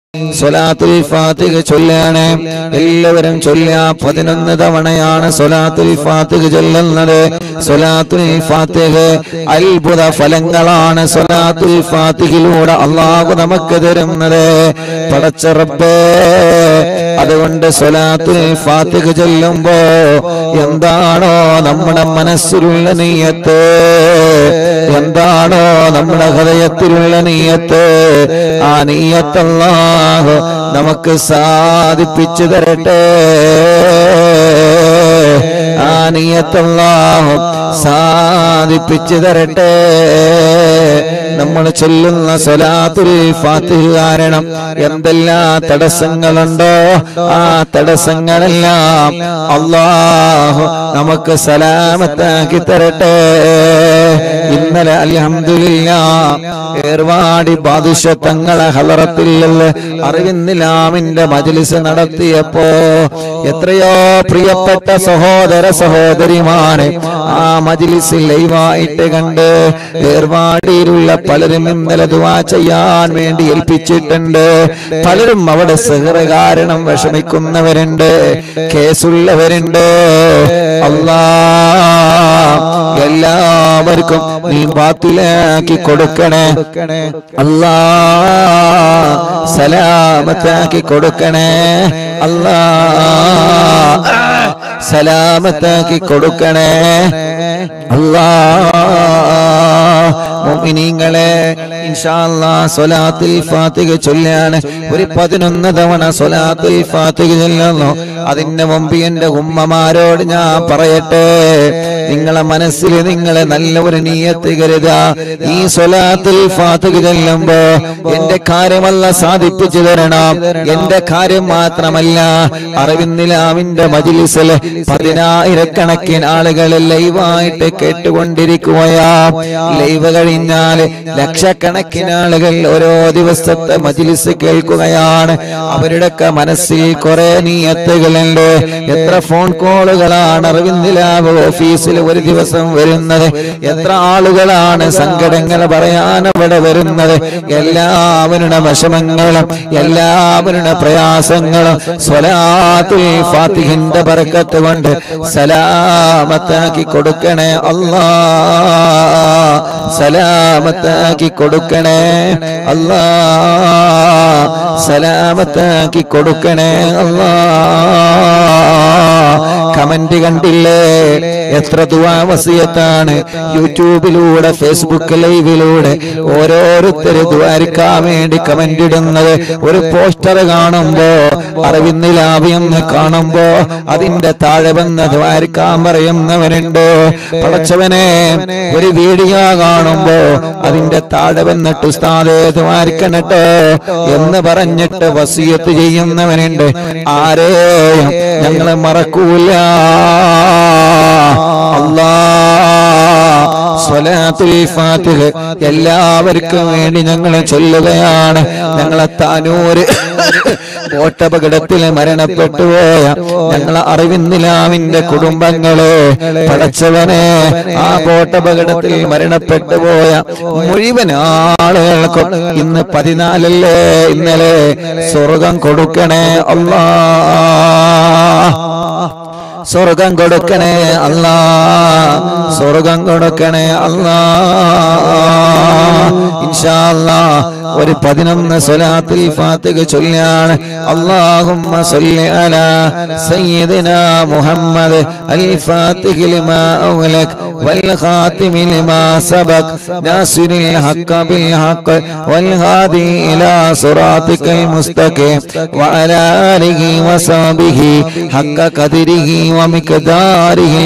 സ്വലാത്തുൽ ഫാത്തിഹ ചൊല്ലാണ് എല്ലാവരും ചൊല്ല പതിനൊന്ന് തവണയാണ് സ്വലാത്തുൽ ഫാത്തിഹ ചൊല്ലുന്നത് സ്വലാത്തുൽ ഫാത്തിഹ അത്ഭുത ഫലങ്ങളാണ് സ്വലാത്തുൽ ഫാത്തിഹിലൂടെ അള്ളാഹു നമുക്ക് തരുന്നത് പടച്ച റബ്ബേ അതുകൊണ്ട് സ്വലാത്തുൽ ഫാത്തിഹ ചൊല്ലുമ്പോ എന്താണോ നമ്മുടെ മനസ്സിലുള്ള നീയത്ത് എന്താണോ നമ്മുടെ ഹൃദയത്തിലുള്ള നീയത്ത് ആ നീയത്തല്ലാഹു നമുക്ക് സാധിപ്പിച്ചു തരട്ടെ ആ നീയത്തല്ലാഹു സാധിപ്പിച്ചു തരട്ടെ നമ്മൾ ചൊല്ലുന്ന സ്വലാത്തുൽ ഫാത്തിഹ് കാരണം എന്തെല്ലാം തടസ്സങ്ങളുണ്ടോ ആ തടസ്സങ്ങളെല്ലാം അള്ളാഹു നമുക്ക് സലാമത്താക്കി തരട്ടെ ഇന്നലെ അൽഹംദുലില്ലാ ഏർവാടി ബാദുഷത്തങ്ങളെ ഹലറത്തിലുള്ള അറിവിന്നിലാമിന്റെ മജ്ലിസ് നടത്തിയപ്പോ എത്രയോ പ്രിയപ്പെട്ട സഹോദര സഹോദരിമാരെ ആ മജ്ലിസിൽ ലൈവായിട്ട് കണ്ട് ഏർവാടിയിലുള്ള പലരും ഇന്നലെ ദുവാ ചെയ്യാൻ വേണ്ടി ഏൽപ്പിച്ചിട്ടുണ്ട് പലരും അവിടെ സെഹറ കാരണം വിഷമിക്കുന്നവരുണ്ട് കേസുള്ളവരുണ്ട് അല്ലാ എല്ലാവർക്കും നീ ബാത്തിലാക്കി കൊടുക്കണേ അല്ലാ സലാമത്താക്കി കൊടുക്കണേ അല്ലാ സലാമത്താക്കി കൊടുക്കണേ അല്ലാ മുഅ്മിനീങ്ങളെ ഇൻഷാല്ലാ സ്വലാത്തുൽ ഫാത്തിഹ ചൊല്ലാണ് ഒരു പതിനൊന്ന് തവണ സ്വലാത്തുൽ ഫാത്തിഹ ചൊല്ലുന്നു അതിന്റെ മുമ്പ് എന്റെ ഉമ്മമാരോട് ഞാൻ പറയട്ടെ നിങ്ങളെ മനസ്സിൽ നിങ്ങളെ നല്ല ഒരു നീയത്ത് കരുത ഈ സ്വലാത്തുൽ ഫാത്തിഹ ചൊല്ലുമ്പോ എന്റെ കാര്യമല്ല സാധിപ്പിച്ചു തരണം എന്റെ കാര്യം മാത്രമല്ല അറിവിന്നിലാവിന്റെ മജിലിസിൽ പതിനായിരക്കണക്കിന് ആളുകൾ ലൈവായിട്ട് കേട്ടുകൊണ്ടിരിക്കുകയാ ലൈവ് കഴിഞ്ഞാൽ ലക്ഷക്കണക്കിന് ആളുകൾ ഓരോ ദിവസത്തെ മജിലിസ് കേൾക്കുകയാണ് അവരുടെയൊക്കെ മനസ്സിൽ കുറെ നീയത്തുകളുണ്ട് എത്ര ഫോൺ കോളുകളാണ് അറിവിന്നിലാവ് ഓഫീസിൽ ഒരു ദിവസം വരുന്നത് എത്ര ആളുകളാണ് സങ്കടങ്ങൾ പറയാൻ അവിടെ വരുന്നത് എല്ലാവരുടെ വിഷമങ്ങളും എല്ലാവരുടെ പ്രയാസങ്ങളും സ്വലാത്തുൽ ഫാത്തിഹിന്റെ ബർക്കത്ത് കൊണ്ട് സലാമത്താക്കി കൊടുക്കണേ അല്ലാ സലാമത്താക്കി കൊടുക്കണേ അല്ലാ സലാമത്താക്കി കൊടുക്കണേ അല്ലാ കമന്റ് കണ്ടില്ലേ എത്ര ദുവാവസിയത്താണ് യൂട്യൂബിലൂടെ ഫേസ്ബുക്ക് ലൈവിലൂടെ ഓരോരുത്തര് ദ്വാരിക്കാൻ വേണ്ടി കമന്റ് ഇടുന്നത് ഒരു പോസ്റ്റർ കാണുമ്പോ അറിവിന്നിലാവിയെന്ന് കാണുമ്പോ അതിന്റെ താഴെ വന്ന് ദ്വാരിക്കാൻ പറയുന്നവരുണ്ട് പടച്ചവനെ ഒരു വീഡിയോ കാണുമ്പോ അതിന്റെ താഴെ വന്നിട്ട് ഉസ്താദേ ദ്വാരിക്കണട്ടോ എന്ന് പറഞ്ഞിട്ട് വസിയത്ത് ചെയ്യുന്നവനുണ്ട് ആരെയും ഞങ്ങളെ മറക്കൂല അല്ലാ സ്വലാത്തുൽ ഫാത്തിഹ് എല്ലാവർക്കും വേണ്ടി ഞങ്ങൾ ചൊല്ലുകയാണ് ഞങ്ങളെ താനൂര് ബോട്ടപകടത്തിൽ മരണപ്പെട്ടു പോയ ഞങ്ങളെ അറിവിന്നിലാവിന്റെ കുടുംബങ്ങളെ പടച്ചവനെ ആ ബോട്ടപകടത്തിൽ മരണപ്പെട്ടു പോയ മുഴുവൻ ആളുകൾക്കും ഇന്ന് പതിനാലല്ലേ ഇന്നലെ സ്വർഗം കൊടുക്കണേ അല്ലാ സ്വർഗം കൊടുക്കണേ അല്ലാ സ്വർഗം കൊടുക്കണേ അല്ലാ ഇൻഷാ അല്ലാ ഒരു പതിനൊന്ന് സ്വലാത്തിൽ ഫാത്തിഹ ചൊല്ലാണ് അല്ലാഹുമ്മ സല്ലി അലാ സയ്യിദിനാ മുഹമ്മദ് അൽ ഫാത്തിഹി ലിമാ അവലക് വൽ ഖാതിമി ലിമാ സബക് നാസിറിൽ ഹഖ ബിൽ ഹഖ് വൽ ഹാദി ഇലാ സിറാത്തിക്കൽ മുസ്തഖീം വഅലാ ആലിഹി വസഹബിഹി ഹഖ ഖദരിഹി വമിഖ്ദാരിഹി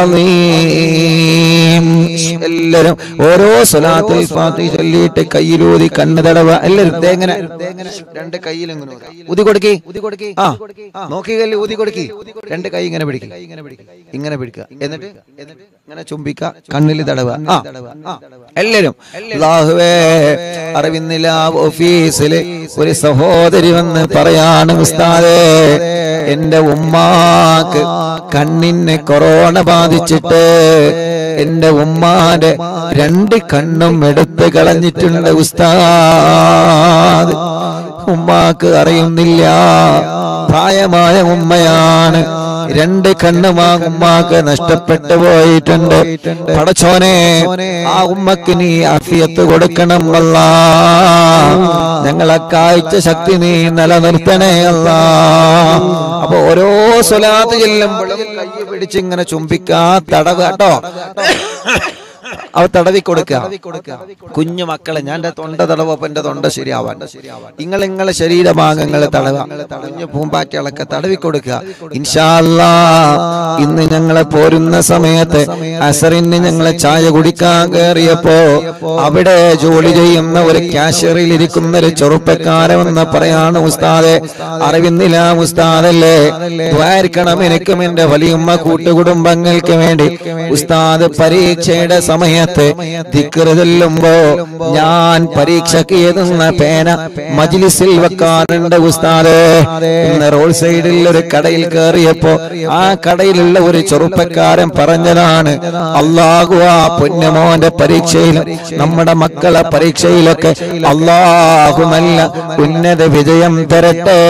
അളീം എല്ലാവരും ഓരോ സ്വലാത്തിൽ ഫാത്തിഹ ചൊല്ലിയിട്ട് കയ്യിലൂതി കണ്ണ് തടവ എല്ലാവരും തേങ്ങനെ രണ്ട് കയ്യിൽ ഇങ്ങനെ ഊതുക. ഊതി കൊടുക്കി ആ നോക്കി കല്ല് ഊതി കൊടുക്കി രണ്ട് കൈ ഇങ്ങനെ പിടിക്കുക ഇങ്ങനെ പിടിക്കുക എന്നിട്ട് ഇങ്ങനെ ചുംബിക്ക കണ്ണിൽ തടവ ആ എല്ലാരും അല്ലാഹുവേ അറിവിന്നില്ല ഓഫീസില് ഒരു സഹോദരി വന്ന് പറയാണ് ഉസ്താദേ എന്റെ ഉമ്മാക്ക് കണ്ണിന് കൊറോണ ബാധിച്ചിട്ട് എന്റെ ഉമ്മാന്റെ രണ്ട് കണ്ണും എടുത്ത് കളഞ്ഞിട്ടുണ്ട് ഉസ്താദ് ഉമ്മാക്ക് അറിയുന്നില്ല പ്രായമായ ഉമ്മയാണ് രണ്ട് കണ്ണും ആ ഉമ്മാക്ക് നഷ്ടപ്പെട്ടു പോയിട്ടുണ്ട് പടച്ചോനെ ആ ഉമ്മക്ക് നീ അഫിയത്ത് കൊടുക്കണം അല്ല ഞങ്ങളെ കാഴ്ച ശക്തി നീ നിലനിർത്തണേ അല്ല അപ്പൊ ഓരോ സ്വലാത്ത് ചെല്ലുമ്പോഴും കൈ പിടിച്ച് ഇങ്ങനെ ചുംബിക്കാ തടവ് കേട്ടോ അവ തടവി കൊടുക്കുക കുഞ്ഞു മക്കളെ ഞാൻ എന്റെ തൊണ്ട തടവപ്പോ എന്റെ തൊണ്ട ശരിയാവാൻ നിങ്ങൾ നിങ്ങളെ ശരീരഭാഗങ്ങൾ തടവ കുഞ്ഞു പൂമ്പാറ്റകളൊക്കെ തടവി കൊടുക്കുക ഇൻഷാല്ലാ ഇന്ന് ഞങ്ങളെ പോരുന്ന സമയത്ത് അസറിന് ഞങ്ങളെ ചായ കുടിക്കാൻ കയറിയപ്പോ അവിടെ ജോലി ചെയ്യുന്ന ഒരു ക്യാഷ്യറിൽ ഇരിക്കുന്ന ഒരു ചെറുപ്പക്കാരെന്ന് പറയാണ് ഉസ്താദെ അറിവിന്നില്ല ഉസ്താദല്ലേ ദ്വാരിക്കണം എനിക്കും എന്റെ വലിയമ്മ കൂട്ടുകുടുംബങ്ങൾക്ക് വേണ്ടി ഉസ്താദ് പരീക്ഷയുടെ സമയത്ത് ദിക്റ് ചൊല്ലുമ്പോ ഞാൻ പരീക്ഷയ്ക്ക് എഴുതുന്ന പേന മജ്ലിസിൽ വെക്കാറുണ്ട് ഉസ്താദ് ഇന്ന് റോഡ് സൈഡിൽ ഒരു കടയിൽ കയറിയപ്പോ ആ കടയിലുള്ള ഒരു ചെറുപ്പക്കാരൻ പറഞ്ഞതാണ് അള്ളാഹു ആ പൊന്നമോന്റെ പരീക്ഷയിലും നമ്മുടെ മക്കളെ പരീക്ഷയിലൊക്കെ അള്ളാഹു നല്ല ഉന്നത വിജയം തരട്ടെ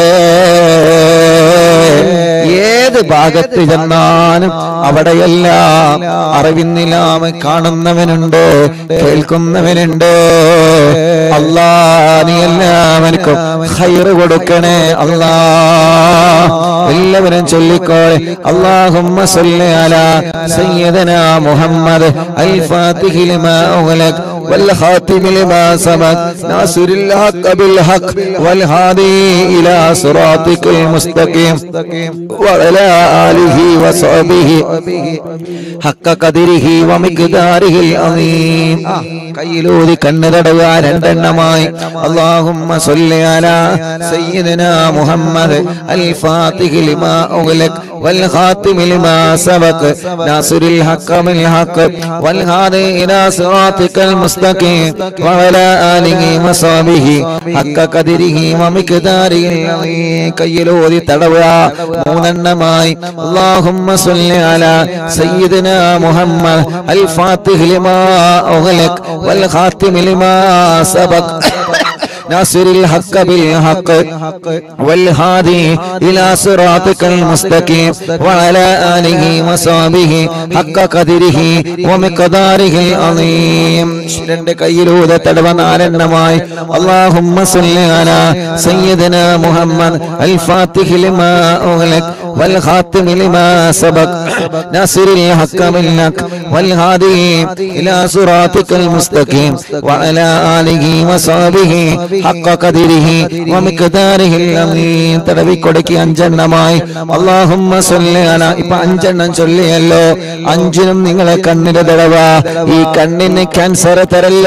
ഏത് ഭാഗത്ത് ചെന്നാലും അവിടെയെല്ലാം അറിവിന്നിലാമ കാണുന്നവനുണ്ട് കേൾക്കുന്നവനുണ്ട് അല്ലാ നീ എല്ലാവർക്കും ഹൈറ് കൊടുക്കണേ അല്ലാ എല്ലാവരും ചൊല്ലിക്കോളെ അള്ളാഹുമ്മ സല്ലി അലാ സയ്യിദനാ മുഹമ്മദ് അൽ ഫാത്തിഹി ലിമാ ഉഗ്ലഖ് والخاتم لما سبق ناصر الحق بالحق والهادي إلى صراطك المستقيم وعلى آله وصحبه حق قدره ومقداره العظيم കയ്യിലൂതി കണ്ണ് തടവുക രണ്ടെണ്ണമായി അള്ളാഹുമ്മ സല്ലി അലാ സയ്യിദനാ മുഹമ്മദ് അൽ ഫാത്തിഹി ലിമാ ഉഗ്ലഖ് വൽ ഖാതിമി ലിമാ സബഖ് നാസിറുൽ ഹഖ് ബിൽ ഹഖ് വൽ ഹാദി ഇലാ സിറാത്തിക്കൽ മുസ്തഖീം വഅലാ ആലിഹി വസഹബിഹി ഹഖ ഖദരിഹി വമിഖ്ദാരിഹിൽ അളീം കയ്യിലൂതി തടവുക മൂന്നെണ്ണമായി അള്ളാഹുമ്മ സല്ലി അലാ സയ്യിദനാ മുഹമ്മദ് അൽ ഫാത്തിഹി ലിമാ ഉഗ്ലഖ് والخاتم لما سبق ناصر الحق بالحق والهادي إلى صراطك المستقيم وعلى آله وصحبه حق قدره ومقداره العظيم രണ്ട് കയ്യിലൂടെ തടവ നാലെണ്ണമായി اللهم صل على سيدنا محمد الفاتح لما أغلق والخاتم لما سبق ناصر الحق بالحق والهادي إلى صراطك المستقيم وعلى آله وصحبه حق قدره ومقداره العظيم തടവി കൊടുക്കി അഞ്ചെണ്ണമായി അള്ളാഹുമ്മ സൊല്ലന ഇപ്പൊ അഞ്ചെണ്ണം ചൊല്ലിയല്ലോ അഞ്ചിനും നിങ്ങളെ കണ്ണിന് തടവ ഈ കണ്ണിന് ക്യാൻസർ തരല്ല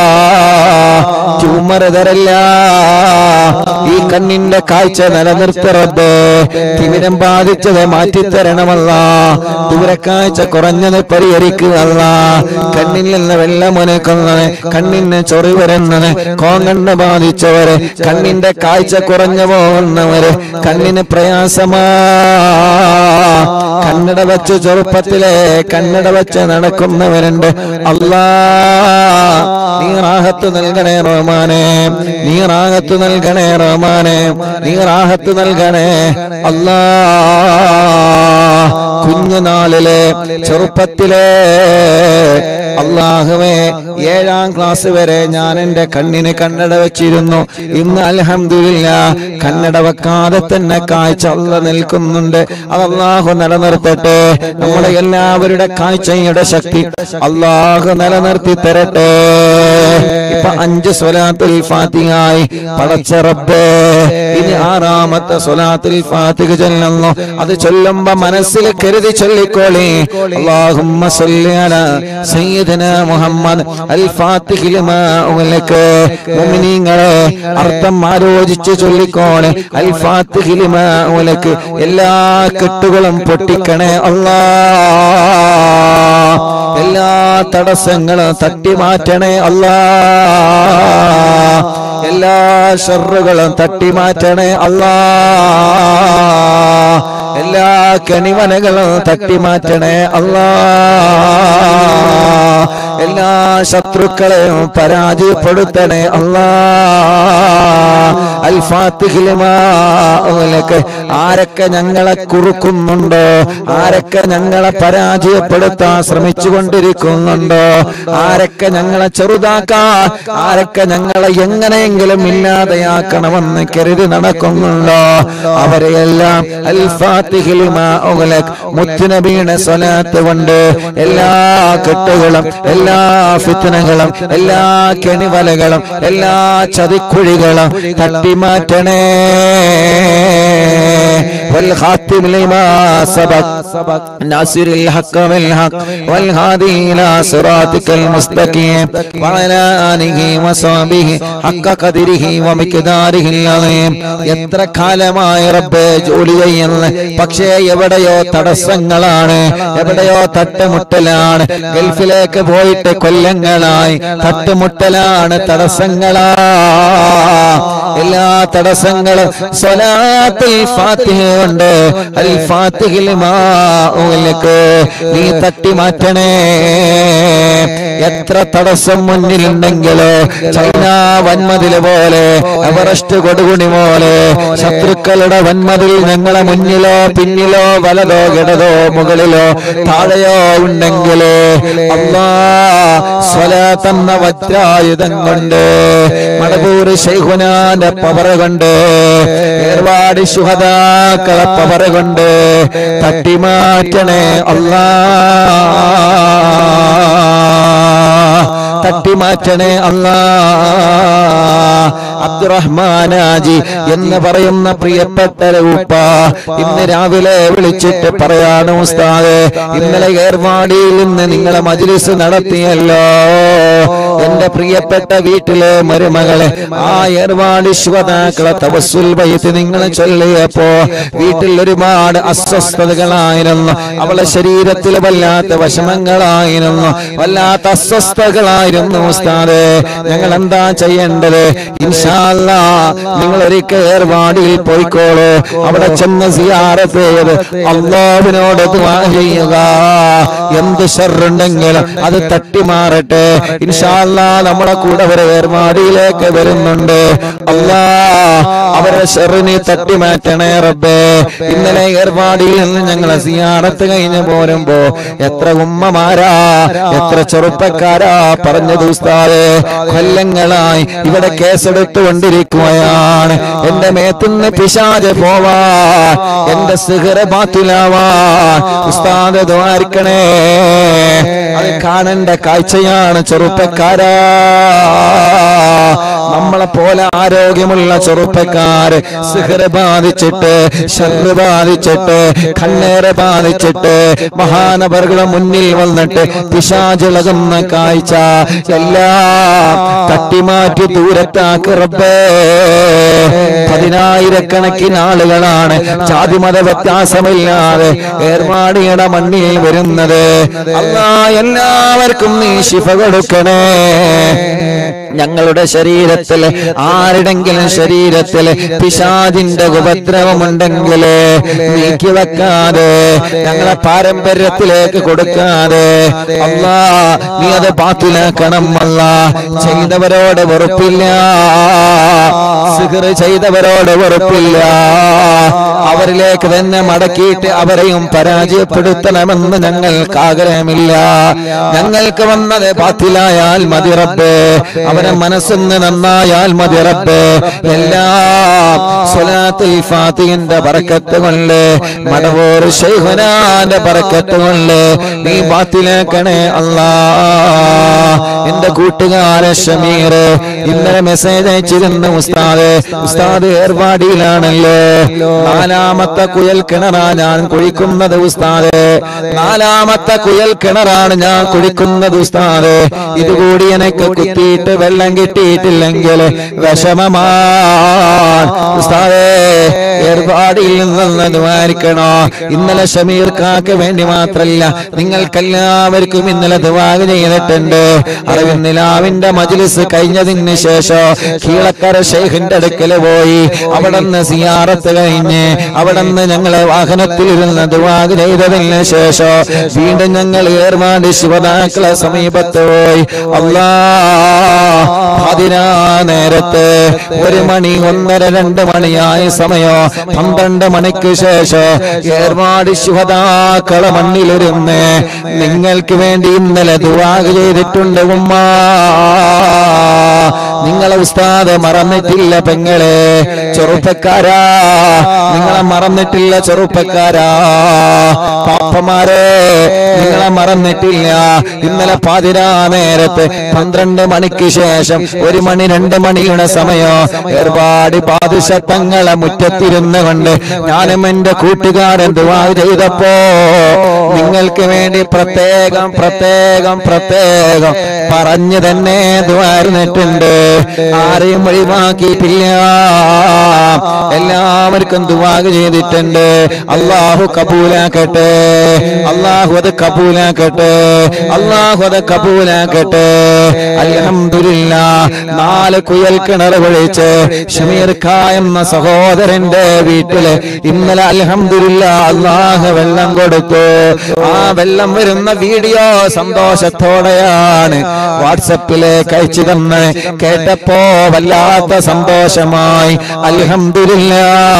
ട്യൂമർ തരല്ല ഈ കണ്ണിന്റെ കാഴ്ച നിലനിർത്തറത് തിമിരം ബാധിച്ചത് മാറ്റിത്തരണമല്ല ദൂരക്കാഴ്ച കുറഞ്ഞത് പരിഹരിക്കുകയല്ല കണ്ണിൽ നിന്ന് വെള്ളമൊനക്കുന്നത് കണ്ണിന് ചൊറി വരുന്നത് കോങ്കണ്ണ് ബാധിച്ചവര് കണ്ണിന്റെ കാഴ്ച കുറഞ്ഞു പോകുന്നവര് കണ്ണിന് പ്രയാസമാ കണ്ണട വെച്ച് ചെറുപ്പത്തിലെ കണ്ണട വെച്ച് നടക്കുന്നവരുണ്ട് അല്ലാ നീ റാഹത്ത് നൽകണേ റഹ്മാനെ നീ റാഹത്ത് നൽകണേ റഹ്മാനെ നീ റാഹത്ത് നൽകണേ അല്ലാ കുഞ്ഞുനാളിലെ ചെറുപ്പത്തിലെ അള്ളാഹുവേ ഏഴാം ക്ലാസ് വരെ ഞാൻ എന്റെ കണ്ണിന് കണ്ണട വെച്ചിരുന്നു ഇന്ന് അൽഹംദുലില്ല കണ്ണട വെക്കാതെ തന്നെ കാഴ്ച അല്ല നിൽക്കുന്നുണ്ട് അത് അള്ളാഹു നിലനിർത്തട്ടെ നമ്മുടെ എല്ലാവരുടെ കാഴ്ചയുടെ ശക്തി അള്ളാഹു നിലനിർത്തി തരട്ടെ ഇപ്പൊ അഞ്ച് സ്വലാത്തുൽ ഫാത്തിഹായി പടച്ച റബ്ബേ ഇനി ആറാമത്തെ സ്വലാത്തുൽ ഫാത്തിഹ ചൊല്ലുന്നു അത് ചൊല്ലുമ്പോ മനസ്സിൽ കരുതി ചൊല്ലിക്കോളി അള്ളാഹുമ്മ സല്ലി അലാ സയ്യിദന മുഹമ്മദ് അൽ ഫാത്തിഹി ലിമാ ഉഗ്ലഖ് മുഅ്മിനീങ്ങളെ അർത്ഥം ആലോചിച്ച് ചൊല്ലിക്കോളെ അൽ ഫാത്തിഹി ലിമാ ഉഗ്ലഖ് എല്ലാ കെട്ടുകളും പൊട്ടിക്കണേ അല്ലാ എല്ലാ തടസ്സങ്ങളും തട്ടി മാറ്റണേ അല്ലാ എല്ലാ ഷറുകളും തട്ടി മാറ്റണേ അല്ലാ എല്ലാ കണിവനകളും തട്ടി മാറ്റണേ അല്ലാ എല്ലാ ശത്രു ശത്രുക്കളെയും പരാജയപ്പെടുത്തണേ അല്ലാ അൽ ഫാത്തിഹിലിമാ ഉലക്ക് ആരൊക്കെ ഞങ്ങളെ കുറുക്കുന്നുണ്ടോ ആരൊക്കെ ഞങ്ങളെ പരാജയപ്പെടുത്താൻ ശ്രമിച്ചു കൊണ്ടിരിക്കുന്നുണ്ടോ ആരൊക്കെ ഞങ്ങളെ ചെറുതാക്കാൻ ആരൊക്കെ ഞങ്ങളെ എങ്ങനെയെങ്കിലും ഇല്ലാതെയാക്കണമെന്ന് കരുതി നടക്കുന്നുണ്ടോ അവരെയെല്ലാം അൽ ഫാത്തിഹിലിമാ ഉലക് മുത്തുനബിയുടെ സ്വലാത്ത് കൊണ്ട് എല്ലാ കെട്ടുകളും എല്ലാ ഫിത്തനകളും എല്ലാ കെണിവലകളും എല്ലാ ചതിക്കുഴികളും തട്ടിമാറ്റണേ والخاتم لما سبق ناصر الحق بالحق والهادي إلى صراطك المستقيم وعلى آله وصحبه حق قدره ومقداره العظيم എത്ര കാലമായി റബ്ബേ ജോലി ചെയ്യുന്ന പക്ഷേ എവിടെയോ തടസ്സങ്ങളാണ് എവിടെയോ തട്ടുമുട്ടലാണ് ഗൾഫിലേക്ക് പോയിട്ട് കൊല്ലങ്ങളായി തട്ടുമുട്ടലാണ് തടസ്സങ്ങളാ എല്ലാ തടസ്സങ്ങളും സ്വലാത്തിൽ ഫാത്തിഹ കൊണ്ട് അൽ ഫാത്തിഹിൽ മാഉലക്ക് നീ തട്ടി മാറ്റണേ എത്ര തടസ്സം മുന്നിലുണ്ടെങ്കിലോ ചൈന വന്മതില് പോലെ എവറസ്റ്റ് കൊടുകുണി പോലെ ശത്രുക്കളുടെ വന്മതിൽ ഞങ്ങളെ മുന്നിലോ പിന്നിലോ വലതോ ഇടതോ മുകളിലോ താഴെയോ ഉണ്ടെങ്കിലേ അള്ളാ സ്വലാത്തെന്ന വജ്രായുധം കൊണ്ട് മടപൂര് ശൈഖുനാന്റെ പവർ കൊണ്ട് ഏർവാടി ശുഹദാക്കളെ പവർ കൊണ്ട് തട്ടിമാറ്റണേ അല്ലാ തട്ടിമാറ്റണേ അല്ലാ അബ്ദുറഹ്മാനാജി എന്ന് പറയുന്ന പ്രിയപ്പെട്ട ഉപ്പ ഇന്ന് രാവിലെ വിളിച്ചിട്ട് പറയാണ് ഉസ്താദ് ഇന്നലെ ഏർവാടിയിൽ നിന്ന് നിങ്ങളെ മജ്ലിസ് നടത്തിയല്ലോ എന്റെ പ്രിയപ്പെട്ട വീട്ടിലെ മരുമകളെ ആ ഏർവാടി ശ്വതാക്കളെ തവസുൽ വൈത്ത് നിങ്ങൾ ചൊല്ലിയപ്പോ വീട്ടിൽ ഒരുപാട് അസ്വസ്ഥതകളായിരുന്നു അവളെ ശരീരത്തിൽ വല്ലാത്ത വിഷമങ്ങളായിരുന്നു വല്ലാത്ത അസ്വസ്ഥതകളായിരുന്നു ഉസ്താദ് ഞങ്ങൾ എന്താ ചെയ്യേണ്ടത് ഇൻഷാല്ല നിങ്ങൾ ഒരിക്കൽ ഏർവാടിയിൽ പോയിക്കോളൂ അവിടെ ചെന്ന് സിയാറത്ത് ചെയ്ത് അള്ളാഹുവിനോട് ദുആ ചെയ്യുക എന്ത് ഷറുണ്ടെങ്കിലും അത് തട്ടി മാറട്ടെ ഇൻഷാല്ല നമ്മുടെ കൂടെ ഒരു ഏർവാടിയിലേക്ക് വരുന്നുണ്ട് അല്ലാ അവരെ ഷെറിനെ തട്ടി മാറ്റണേ റബ്ബേ ഇന്നലെ ഏർവാടിയിൽ നിന്ന് ഞങ്ങളെ സിയാറത്ത് കഴിഞ്ഞ് പോരുമ്പോ എത്ര ഉമ്മമാരാ എത്ര ചെറുപ്പക്കാരാ പറഞ്ഞത് ഉസ്താദേ കൊല്ലങ്ങളായി ഇവിടെ കേസെടുത്തുകൊണ്ടിരിക്കുകയാണ് എന്റെ മേത്തുനിന്ന് പിശാജ് പോവാ എന്റെ സിഹറ ബാത്തിലാവാ ഉസ്താദ് ദ്വാരിക്കണേ അത് കാണേണ്ട കാഴ്ചയാണ് ചെറുപ്പക്കാരാ നമ്മളെ പോലെ ആരോഗ്യമുള്ള ചെറുപ്പക്കാര് സിഹറ് ബാധിച്ചിട്ട് ഷർറ് ബാധിച്ചിട്ട് കണ്ണേറ് ബാധിച്ചിട്ട് മഹാനവറുകളെ മുന്നിൽ വന്നിട്ട് പിശാചിളകുന്ന കാഴ്ച എല്ലാം തട്ടിമാറ്റി ദൂരത്താക്ക് റബ്ബേ പതിനായിരക്കണക്കിന് ആളുകളാണ് ജാതിമത വ്യത്യാസമില്ലാതെ ഏർവാടിയുടെ മണ്ണിൽ വരുന്നത് അല്ലാ എല്ലാവർക്കും നീ ശിഫ കൊടുക്കണേ ഞങ്ങളുടെ ശരീരത്തിൽ ആരുടെങ്കിലും ശരീരത്തിൽ പിശാദിന്റെ ഉപദ്രവമുണ്ടെങ്കിൽ നീക്കി വെക്കാതെ ഞങ്ങളെ പാരമ്പര്യത്തിലേക്ക് കൊടുക്കാതെ അല്ലാ നീ അത് പാത്തിലാക്കണം അല്ല ചെയ്തവരോട് വെറുപ്പില്ല സിഗർ ചെയ്തവരോട് വെറുപ്പില്ല അവരിലേക്ക് തന്നെ മടക്കിയിട്ട് അവരെയും പരാജയപ്പെടുത്തണമെന്ന് ഞങ്ങൾക്ക് ആഗ്രഹമില്ല ഞങ്ങൾക്ക് വന്നത് പാത്തിലായാൽ മതി റബ്ബേ അവരെ മനസ്സൊന്ന് നന്നായാൽ മതി റബ്ബേ എല്ലാം സ്വലാത്തുൽ ഫാത്തിഹിന്റെ ബറക്കത്ത് കൊണ്ട് മടവൂർ ശൈഖുനാന്റെ ബറക്കത്ത് കൊണ്ട് നീ ബാത്തിലാക്കണേ അല്ലാ എന്റെ കൂട്ടുകാരൻ ഷമീർ ഇന്നലെ മെസ്സേജ് അയച്ചിരുന്ന ഉസ്താദ് ഉസ്താദ് ഏർവാടിയിലാണല്ലോ നാലാമത്തെ കുയൽ കിണറാ ഞാൻ കുഴിക്കുന്നത് ഉസ്താദ് നാലാമത്തെ കുയൽ കിണറാണ് ഞാൻ കുഴിക്കുന്നത് ഉസ്താദ് ഇതുകൂടി എനിക്ക് കുത്തിയിട്ട് വെള്ളം കിട്ടിയിട്ടില്ലെങ്കിൽ വിഷമമാണ് ഉസ്താദേ പരിപാടിയിൽ നിന്ന് ദ്വാരിക്കണോ ഇന്നലെ ഷമീർ കാക്ക് വേണ്ടി മാത്രല്ല നിങ്ങൾക്കെല്ലാവർക്കും ഇന്നലെ ദ്വാഗ് ചെയ്തിട്ടുണ്ട് അറിവിന്നിലാവിന്റെ മജ്ലിസ് കഴിഞ്ഞതിന് ശേഷം കീഴക്കര ഷെയ്ഖിന്റെ അടുക്കൽ പോയി അവിടെ നിന്ന് സിയാറത്ത് കഴിഞ്ഞ് അവിടെ നിന്ന് ഞങ്ങളെ വാഹനത്തിൽ ഇരുന്ന് ദ്വാഗ് ചെയ്തതിന് ശേഷം വീണ്ടും ഞങ്ങൾ ഏർമാടി ശിവതാക്കളെ സമീപത്ത് പോയി അല്ലാ പതിനാ നേരത്ത് ഒരു മണി ഒന്നര രണ്ട് മണിയായ സമയം പന്ത്രണ്ട് മണിക്ക് ശേഷം ഏർമാടി ശിവതാക്കളെ മണ്ണിലിരുന്ന് നിങ്ങൾക്ക് വേണ്ടി ഇന്നലെ ദുവാഗ് ചെയ്തിട്ടുണ്ട് ഉമ്മ നിങ്ങളെ ഉസ്താദ് മറന്നിട്ടില്ല പെങ്ങളെ ചെറുപ്പക്കാരാ നിങ്ങളെ മറന്നിട്ടില്ല ചെറുപ്പക്കാരാ പാപ്പമാരെ നിങ്ങളെ മറന്നിട്ടില്ല ഇന്നലെ പാതിരാ നേരത്ത് പന്ത്രണ്ട് മണിക്ക് ശേഷം ഒരു മണി രണ്ട് മണിയുടെ സമയം ഏർപാട് പാതിശത്തങ്ങളെ മുറ്റത്തിരുന്ന് കൊണ്ട് ഞാനും എന്റെ കൂട്ടുകാരൻ ദുവാ ചെയ്തപ്പോ നിങ്ങൾക്ക് വേണ്ടി പ്രത്യേകം പ്രത്യേകം പ്രത്യേകം പറഞ്ഞു തന്നെ ദ്വാരുന്നിട്ടുണ്ട് ആരെയും ഒഴിവാക്കിയിട്ടില്ല എല്ലാവർക്കും ദുവാഗ് ചെയ്തിട്ടുണ്ട് അള്ളാഹു കബൂലാക്കട്ടെ അള്ളാഹു അത് കബൂലാക്കട്ടെ അള്ളാഹു അത് കബൂലാക്കട്ടെ അൽഹംദുലില്ല നാല് കുയൽ കിണർ വിളിച്ച് ഷമീർ ഖാ എന്ന സഹോദരന്റെ വീട്ടില് ഇന്നലെ അൽഹംദുലില്ല അള്ളാഹ് വെള്ളം കൊടുത്തു ആ വെള്ളം വരുന്ന വീഡിയോ സന്തോഷത്തോടെയാണ് വാട്സപ്പിലേക്ക് അയച്ചു തന്ന് കേട്ടപ്പോ വല്ലാത്ത സന്തോഷമായി അൽഹംദുലില്ല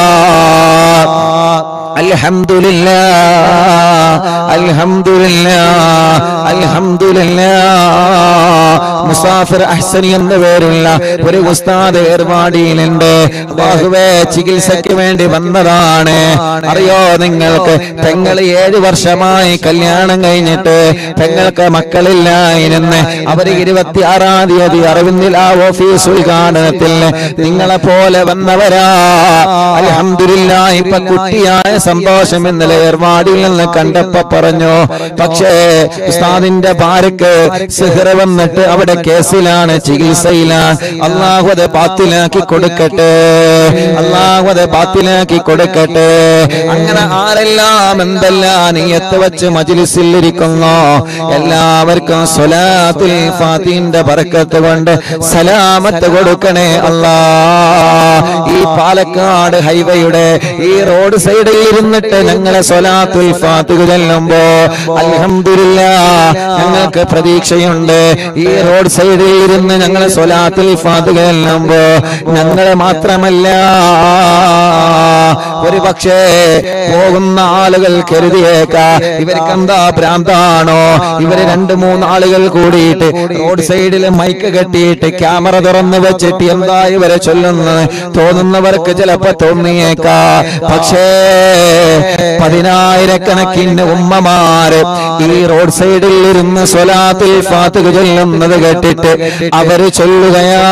അൽഹംദുലില്ല അൽഹംദുലില്ല അൽഹംദുലില്ല മുസാഫിർ അഹ്സനി എന്ന പേരുള്ള ഒരു ഉസ്താദ് ഏർവാടിയിലുണ്ട് ബാഹുവേ ചികിത്സയ്ക്ക് വേണ്ടി വന്നതാണ് അറിയോ നിങ്ങൾക്ക് പെങ്ങൾ ഏഴ് വർഷമായി കല്യാണം കഴിഞ്ഞിട്ട് പെങ്ങൾക്ക് മക്കളില്ലായിരുന്നു അവര് ഇരുപത്തി ആറാം തീയതി അറിവിന്നിൽ ആ ഓഫീസ് ഉദ്ഘാടനത്തിൽ നിങ്ങളെ പോലെ വന്നവരാ അലഹമില്ല ഇപ്പൊ കുട്ടിയായ സന്തോഷം ഇന്നലെ ഏർവാടിയിൽ നിന്ന് കണ്ടപ്പോ പറഞ്ഞു പക്ഷേ ഉസ്താദിന്റെ ഭാര്യക്ക് സിഹർ വന്നിട്ട് അവിടെ കേസിലാണ് ചികിത്സയിലാണ് അള്ളാഹു അത് പാത്തിലാക്കി കൊടുക്കട്ടെ അള്ളാഹു അത് പാത്തിലാക്കി കൊടുക്കട്ടെ അങ്ങനെ ആരെല്ലാം എന്തെല്ലാം നീയത്ത് വെച്ച് മജിലിസിൽ ഇരിക്കുന്നു എല്ലാവർക്കും സ്വലാത്തുൽ ഫാത്തിന്റെ ബർക്കത്ത് കൊണ്ട് സലാമത്ത് കൊടുക്കണേ അല്ലാ ഈ പാലക്കാട് ഹൈവേയുടെ ഈ റോഡ് സൈഡിൽ ഇരുന്നിട്ട് ഞങ്ങളെ സ്വലാത്തുൽ ഫാത്തിഹ് ചെല്ലുമ്പോ അൽഹംദുലില്ല ഞങ്ങൾക്ക് പ്രതീക്ഷയുണ്ട് ഈ റോഡ് സൈഡിൽ ഇരുന്ന് ഞങ്ങളെ സ്വലാത്തുൽ ഫാത്തിഹ് ചെല്ലുമ്പോ ഞങ്ങളെ മാത്രമല്ല ഒരു പക്ഷേ പോകുന്ന ആളുകൾ കരുതിയേക്ക ഇവർക്ക് എന്താ ഭ്രാന്താണോ ഇവര് രണ്ട് മൂന്ന് ആളുകൾ കൂടിയിട്ട് റോഡ് സൈഡിൽ മൈക്ക് കെട്ടിയിട്ട് ക്യാമറ തുറന്നു വെച്ചിട്ട് എന്താ ഇവരെ ചൊല്ലുന്നത് തോന്നുന്നവർക്ക് ചിലപ്പോ തോന്നിയേക്ക പക്ഷേ പതിനായിരക്കണക്കിന് ഉമ്മമാര് ഈ റോഡ് സൈഡിൽ ഇരുന്ന് സ്വലാത്തിൽ ഫാത്തുക ചൊല്ലുന്നത് കേട്ടിട്ട് അവര് ചൊല്ലുകയാ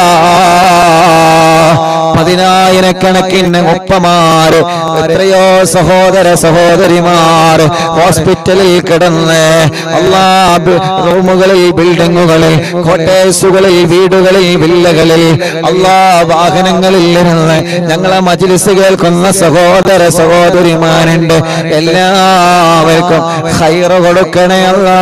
പതിനായിരക്കണക്കിന് ഉപ്പമാര് എത്രയോ സഹോദര സഹോദരിമാർ ഹോസ്പിറ്റലിൽ കിടന്ന് അല്ലാ ബി- റൂമുകളിൽ ബിൽഡിങ്ങുകളിൽ കോട്ടേഴ്സുകളിൽ വീടുകളിൽ വില്ലകളിൽ അല്ലാ വാഹനങ്ങളിൽ ഇരുന്ന് ഞങ്ങളെ മജിലിസ് കേൾക്കുന്ന സഹോദര സഹോദരിമാരുണ്ട് എല്ലാവർക്കും ഹൈറ കൊടുക്കണേ അല്ലാ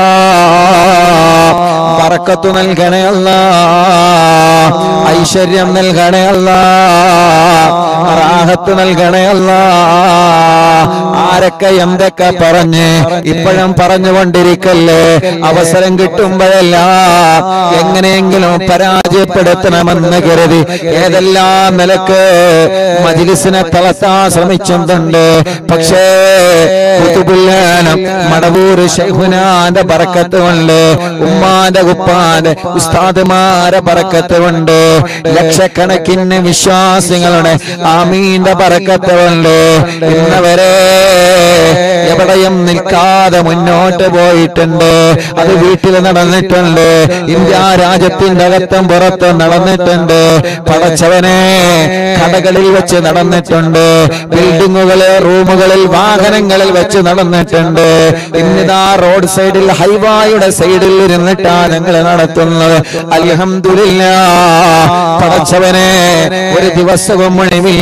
പറക്കത്തു നൽകണേ അല്ലാ ഐശ്വര്യം നൽകണേ അല്ലാ റാഹത്ത് നൽകണേ അല്ലാ ആരൊക്കെ എന്തൊക്കെ പറഞ്ഞ് ഇപ്പോഴും പറഞ്ഞുകൊണ്ടിരിക്കല്ലേ അവസരം കിട്ടുമ്പോഴല്ല എങ്ങനെയെങ്കിലും പരാജയപ്പെടുത്തണമെന്ന് കരുതി ഏതെല്ലാം നിലക്ക് മജിലിസിനെ തളർത്താൻ ശ്രമിച്ചിട്ടുണ്ട് പക്ഷേ കുതുബുല്ലാനം മടവൂർ ഷെയ്ഖുനാന്റെ പറക്കത്ത് കൊണ്ട് ഉമ്മാന്റെ കുപ്പാന്റെ ഉസ്താദുമാരെ പറക്കത്ത് കൊണ്ട് ലക്ഷക്കണക്കിന് വിശ്വാസികളുടെ ആമീന്റെ പറക്കത്ത് കൊണ്ട് ഇന്നവരെ എവിടെയും നിൽക്കാതെ മുന്നോട്ട് പോയിട്ടുണ്ട് അത് വീട്ടിൽ നടന്നിട്ടുണ്ട് ഇന്ത്യ രാജ്യത്തിന്റെ അകത്തും പുറത്തും നടന്നിട്ടുണ്ട് പടച്ചവനെ കടകളിൽ വെച്ച് നടന്നിട്ടുണ്ട് ബിൽഡിങ്ങുകളിൽ റൂമുകളിൽ വാഹനങ്ങളിൽ വെച്ച് നടന്നിട്ടുണ്ട് ഇന്നിതാ റോഡ് സൈഡിൽ ഹൈവായുടെ സൈഡിൽ ഇരുന്നിട്ടാ ഞങ്ങൾ നടത്തുന്നത് അൽഹംദുലില്ല പടച്ചവനെ ഒരു ദിവസവും മുഴിവില്ലാതെ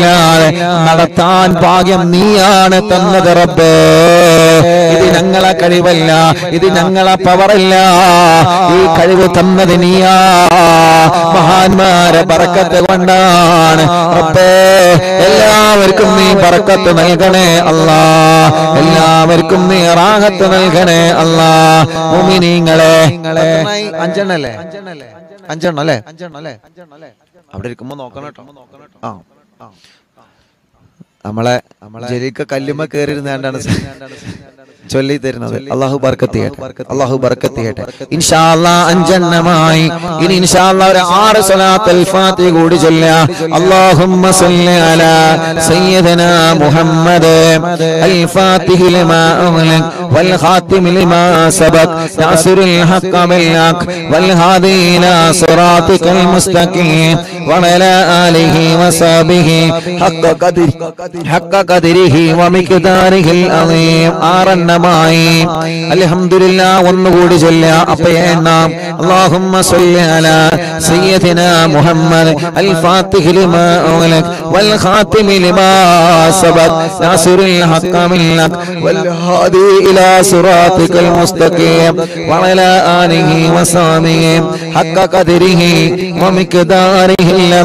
നടത്താൻ ഭാഗ്യം നീയാണ് തന്നത് റബ്ബേ ഇത് ഞങ്ങളെ കഴിവല്ല ഇത് ഞങ്ങളെ പവറല്ല ഈ കഴിവ് തന്നത് നീയാ മഹാന്മാരെ പറക്കത്ത് കൊണ്ടാണ് റബ്ബേ എല്ലാവർക്കും നീ പറക്കത്ത് നൽകണേ അല്ലാ എല്ലാവർക്കും നീ റാഹത്ത് നൽകണേ അല്ലാ മുമിനീങ്ങളെ അഞ്ചെണ്ണല്ലേ അഞ്ചെണ്ണം അല്ലേ അഞ്ചെണ്ണം അല്ലേ അവിടെ ഇരിക്കുമ്പോ നോക്കണം കേട്ടോ ആ ആ. നമ്മളെ ജലീക്ക കല്ലുമ്മ കയറിയിരുന്നാണ്ടാണ് ചൊല്ലി തരുന്നത് അള്ളാഹു ബർക്കത്ത് ചെയ്യട്ടെ അള്ളാഹു ബർക്കത്ത് ചെയ്യട്ടെ ഇൻഷാ അല്ലാ അഞ്ചെണ്ണമായി ഇനി ഇൻഷാ അല്ലാ ഒരു ആറ് സ്വലാത്തുൽ ഫാത്തിഹ കൂടി ചൊല്ല അല്ലാഹുമ്മ സല്ലി അലാ സയ്യിദനാ മുഹമ്മദ് അൽ ഫാത്തിഹി ലിമാ ഉഗ്ലഖ് വൽ ഖാതിമി ലിമാ സബഖ് നാസിറുൽ ഹഖ് ബിൽ ഹഖ് വൽ ഹാദി ഇലാ സിറാത്തിക്കൽ മുസ്തഖീം وعلى آله وصحبه حق قدر حق قدره ومقداره العظيم ആറെണ്ണമായി അൽഹംദുലില്ല ഒന്നുകൂടി ചൊല്ല അപ്പൊ എണ്ണാം اللهم صل على سيدنا محمد الفاتح لما أغلق والخاتم لما سبق ناصر الحق منك والهادي إلى صراطك المستقيم وعلى آله وصحبه حق قدره ومقداره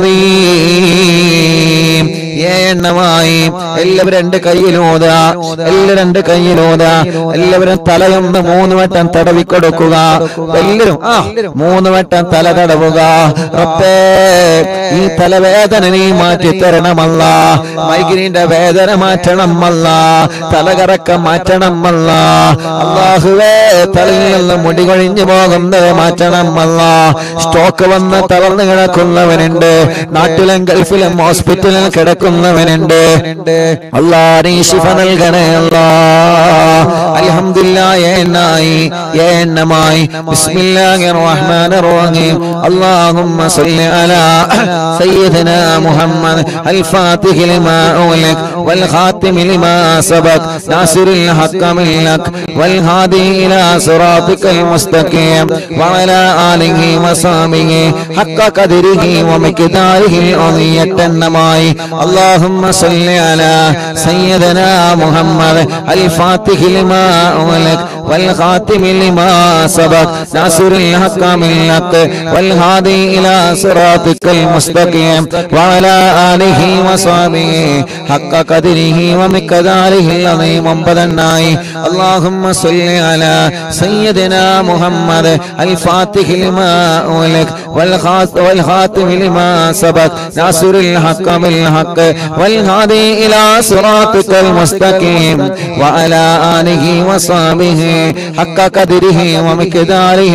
العظيم എണ്ണമായി എല്ലാവരും രണ്ട് കയ്യിലൂത എല്ലാവരും രണ്ട് കയ്യിലൂത എല്ലാവരും തലയൊന്ന് മൂന്ന് വട്ടം തടവി കൊടുക്കുക എല്ലാവരും ആ മൂന്ന് വട്ടം തല തടവുക റബ്ബേ ഈ തലവേദന നീ മാറ്റി തരണമല്ല മൈഗ്രീന്റെ വേദന മാറ്റണമല്ല തലകറക്കം മാറ്റണമല്ല അള്ളാഹുവേ തലയിൽ നിന്ന് മുടി കൊഴിഞ്ഞു പോകുന്നത് മാറ്റണമല്ല സ്റ്റോക്ക് വന്ന് തളർന്നു കിടക്കുന്നവനുണ്ട് നാട്ടിലും ഗൾഫിലും ഹോസ്പിറ്റലിൽ കിടക്കുന്നവനുണ്ട് അല്ലാ നീ ശിഫ നൽകണേ അല്ലാ അൽഹംദുലില്ലാ എണ്ണായി എണ്ണമായി ബിസ്മില്ലാഹിർ റഹ്മാനിർ റഹീം اللهم صل على سيدنا محمد الفاتح لما أغلق والخاتم لما سبق ناصر الحق منك والهادي إلى صراطك المستقيم وعلى آله وصحبه حق قدره ومقداره العظيم النماي اللهم صل على سيدنا محمد الفاتح لما أغلق والخاتم لما سبق ناصر الحق منك والهادي إلى صراطك المستقيم وعلى آله وصحبه حق قدره ومقداره العظيم بدناي اللهم صل على سيدنا محمد الفاتح لما أولك والخاتم لما سبق ناصر الحق بالحق والهادي إلى صراطك المستقيم وعلى آله وصحبه حق قدره ومقداره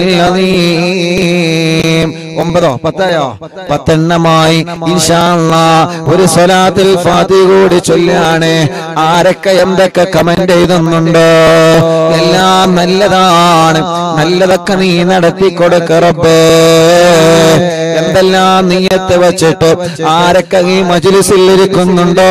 العظيم ഒമ്പതോ പത്തായോ പത്തെണ്ണമായി ഇൻഷാല്ലാ ഒരു സ്വലാത്തിൽ ഫാത്തി കൂടി ചൊല്ലാണ് ആരൊക്കെ എന്തൊക്കെ കമന്റ് എഴുതുന്നുണ്ടോ എല്ലാം നല്ലതാണ് നല്ലതൊക്കെ നീ നടത്തി കൊടുക്കറബേ എന്തെല്ലാം നീയത്ത് വെച്ചിട്ട് ആരൊക്കെ ഈ മജിലിസിൽ ഇരിക്കുന്നുണ്ടോ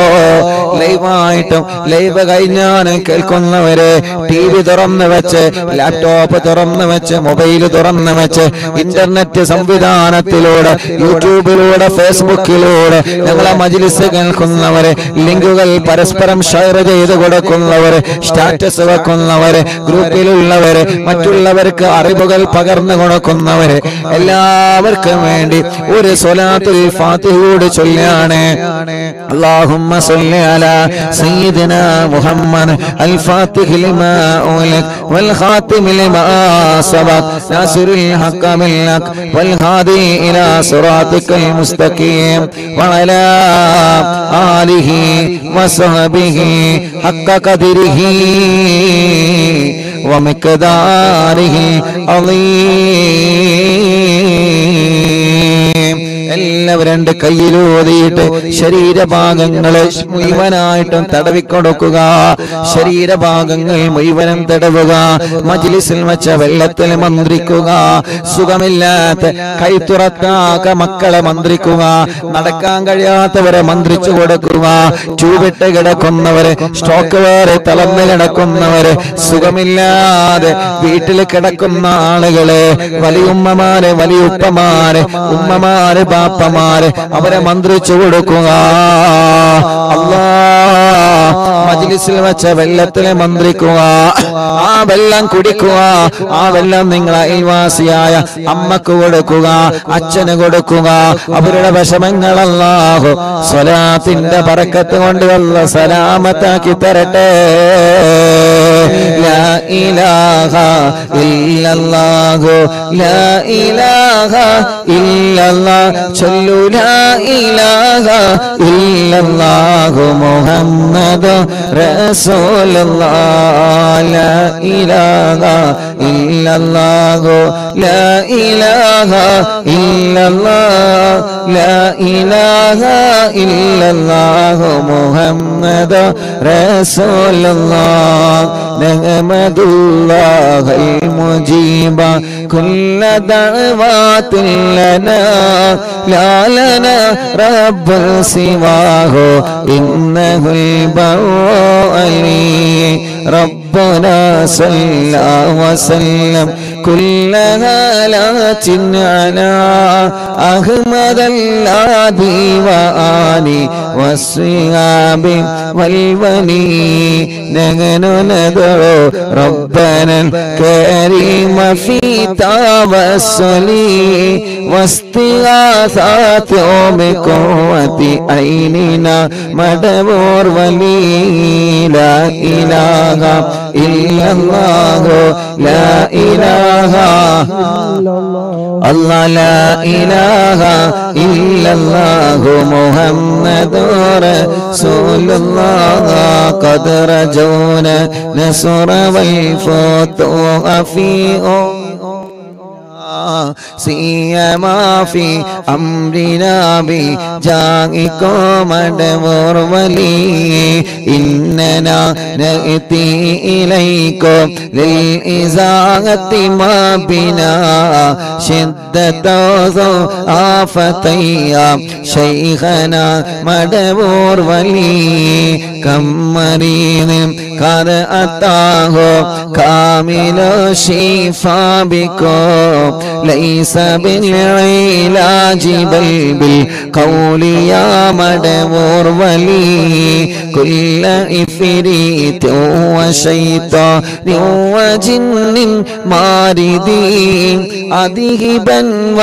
ലൈവായിട്ടും ലൈവ് കഴിഞ്ഞാണ് കേൾക്കുന്നവരെ ടി വി തുറന്നു വെച്ച് ലാപ്ടോപ്പ് തുറന്നു വെച്ച് മൊബൈൽ തുറന്നു വെച്ച് ഇന്റർനെറ്റ് സംവിധാനത്തിലൂടെ യൂട്യൂബിലൂടെ ഫേസ്ബുക്കിലൂടെ ഞങ്ങളെ മജിലിസ് കേൾക്കുന്നവരെ ലിങ്കുകൾ പരസ്പരം ഷെയർ ചെയ്ത് കൊടുക്കുന്നവര് സ്റ്റാറ്റസ് വെക്കുന്നവര് ഗ്രൂപ്പിലുള്ളവര് മറ്റുള്ളവർക്ക് അറിവുകൾ പകർന്നു കൊടുക്കുന്നവര് എല്ലാവർക്കും വേണ്ടി ഒരു സ്വലാത്തുൽ ഫാത്തിഹയോട് ചൊല്ലാണ് اللهم صل على سيدنا محمد الفاتح لما أولك والخاتم لما سبق ناصر الحق منك والهادي إلى صراطك المستقيم وعلى آله وصحبه حق قدره ومقداره عظيم എല്ലാവരും രണ്ട് കയ്യിലൂതിയിട്ട് ശരീരഭാഗങ്ങളെ മുഴുവനായിട്ടും തടവിക്കൊടുക്കുക ശരീരഭാഗങ്ങൾ മുഴുവനും തടവുക മജിലിസിൽ വെച്ച വെള്ളത്തിൽ മന്ത്രിക്കുക സുഖമില്ലാത്ത കൈ തുറക്കാക്ക മക്കളെ മന്ത്രിക്കുക നടക്കാൻ കഴിയാത്തവരെ മന്ത്രിച്ചു കൊടുക്കുക ചൂവിട്ട് കിടക്കുന്നവര് സ്റ്റോക്ക് വേറെ തളർന്ന് കിടക്കുന്നവര് സുഖമില്ലാതെ വീട്ടിൽ കിടക്കുന്ന ആളുകള് വലിയുമ്മമാര് വലിയുപ്പമാര് ഉമ്മമാര് ബാപ്പമാര് അവരെ മന്ത്രിച്ചു കൊടുക്കുക ഓഫീസിൽ വെച്ച വെള്ളത്തിൽ മന്ത്രിക്കുക ആ വെള്ളം കുടിക്കുക ആ വെള്ളം നിങ്ങൾ അയൽവാസിയായ അമ്മക്ക് കൊടുക്കുക അച്ഛന് കൊടുക്കുക അവരുടെ വിഷമങ്ങൾ അല്ലാഹു സ്വലാത്തിന്റെ പറക്കത്ത് കൊണ്ട് വല്ല സലാമത്താക്കി തരട്ടെ ലാ ഇലാഹ ഇല്ലല്ലാഹു ലാ ഇലാഹ ഇല്ലല്ലാഹ് ചൊല്ലു ലാ ഇലാഹ ഇല്ലല്ലാഹു മുഹമ്മദ് റസൂലുള്ളാഹ് ലാ ഇലാഹ ഇല്ലല്ലാഹു ലാ ഇലാഹ ഇല്ലല്ലാഹ് ലാ ഇലാഹ ഇല്ലല്ലാഹു മുഹമ്മദ് റസൂലുള്ളാഹ് نحمدالله المجيب كل دعوات لنا لا لنا رب سواه إنه البر علي ربنا صلى وسلم كل هالات على أحمد الهادي وآلي والصيام والولي نحن ندعو ربنا الكريم في توسلي واستغاثات بقوة عيننا مدبور ولي لا إله إلا الله لا إله الله لا إله إلا الله محمد رسول الله قد رجونا نصر والفتوح في سيما في أمرنا بجاهكم مدبر ولي إننا نأتي إليكم للإزاغة ما بنا شدة آفتي شيخنا مدبور ولي كم مريض قد أتاه كامل الشفاء بكم ليس بالعلاج بل بالقول يا مدبور ولي كل إفريت وشيطان وجن ماردين أذهبا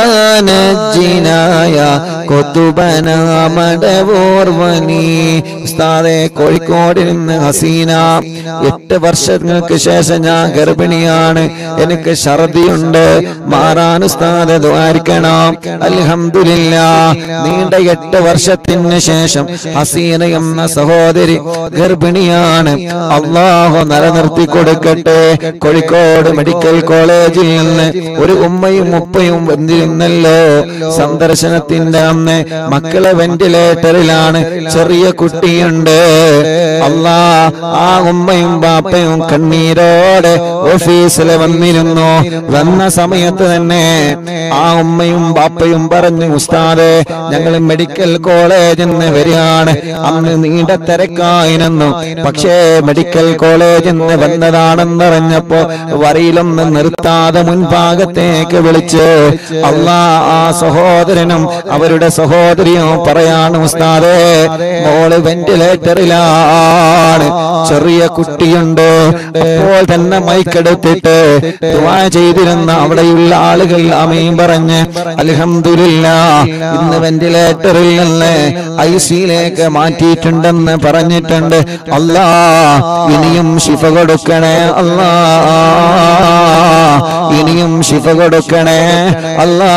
ونجنا يا قطبنا مدبور ولي ഉസ്താദെ കോഴിക്കോടിൽ നിന്ന് ഹസീന എട്ട് വർഷങ്ങൾക്ക് ശേഷം ഞാൻ ഗർഭിണിയാണ് എനിക്ക് ഛർദിയുണ്ട് മാറാൻ ഉസ്താദെ ദ്വാരിക്കണം അൽഹംദുലില്ല നീണ്ട എട്ട് വർഷത്തിന് ശേഷം ഹസീന എന്ന സഹോദരി ഗർഭിണിയാണ് അള്ളാഹു നിലനിർത്തി കൊടുക്കട്ടെ കോഴിക്കോട് മെഡിക്കൽ കോളേജിൽ നിന്ന് ഒരു ഉമ്മയും ഉപ്പയും വന്നിരുന്നല്ലോ സന്ദർശനത്തിന്റെ അന്ന് മക്കളെ വെന്റിലേറ്ററിലാണ് ചെറിയ കുട്ടിയുണ്ട് അല്ലാ ആ ഉമ്മയും ബാപ്പയും കണ്ണീരോടെ ഓഫീസിൽ വന്നിരുന്നു വന്ന സമയത്ത് തന്നെ ആ ഉമ്മയും ബാപ്പയും പറഞ്ഞു ഉസ്താദെ ഞങ്ങൾ മെഡിക്കൽ കോളേജിൽ നിന്ന് വരികയാണ് അന്ന് നീണ്ട തിരക്കായിരുന്നു പക്ഷേ മെഡിക്കൽ കോളേജിൽ നിന്ന് വന്നതാണെന്നറിഞ്ഞപ്പോ വരിയിലൊന്ന് നിർത്താതെ മുൻഭാഗത്തേക്ക് വിളിച്ച് അള്ളാ ആ സഹോദരനും അവരുടെ സഹോദരിയും പറയാണ് ഉസ്താദെ മോള് വെന്റിലേറ്ററിലാണ് ചെറിയ കുട്ടിയുണ്ട് അപ്പോൾ തന്നെ മൈക്കെടുത്തിട്ട് ദുആ ചെയ്തിരുന്ന അവിടെയുള്ള ആളുകൾ അമയും പറഞ്ഞ് അൽഹംദുലില്ല ഇന്ന് വെന്റിലേറ്ററിൽ നിന്ന് ഐ സിയിലേക്ക് മാറ്റിയിട്ടുണ്ടെന്ന് പറഞ്ഞിട്ടുണ്ട് അല്ലാ ഇനിയും ശിഫ കൊടുക്കണേ അല്ലാ ഇനിയും ശിഫ കൊടുക്കണേ അല്ലാ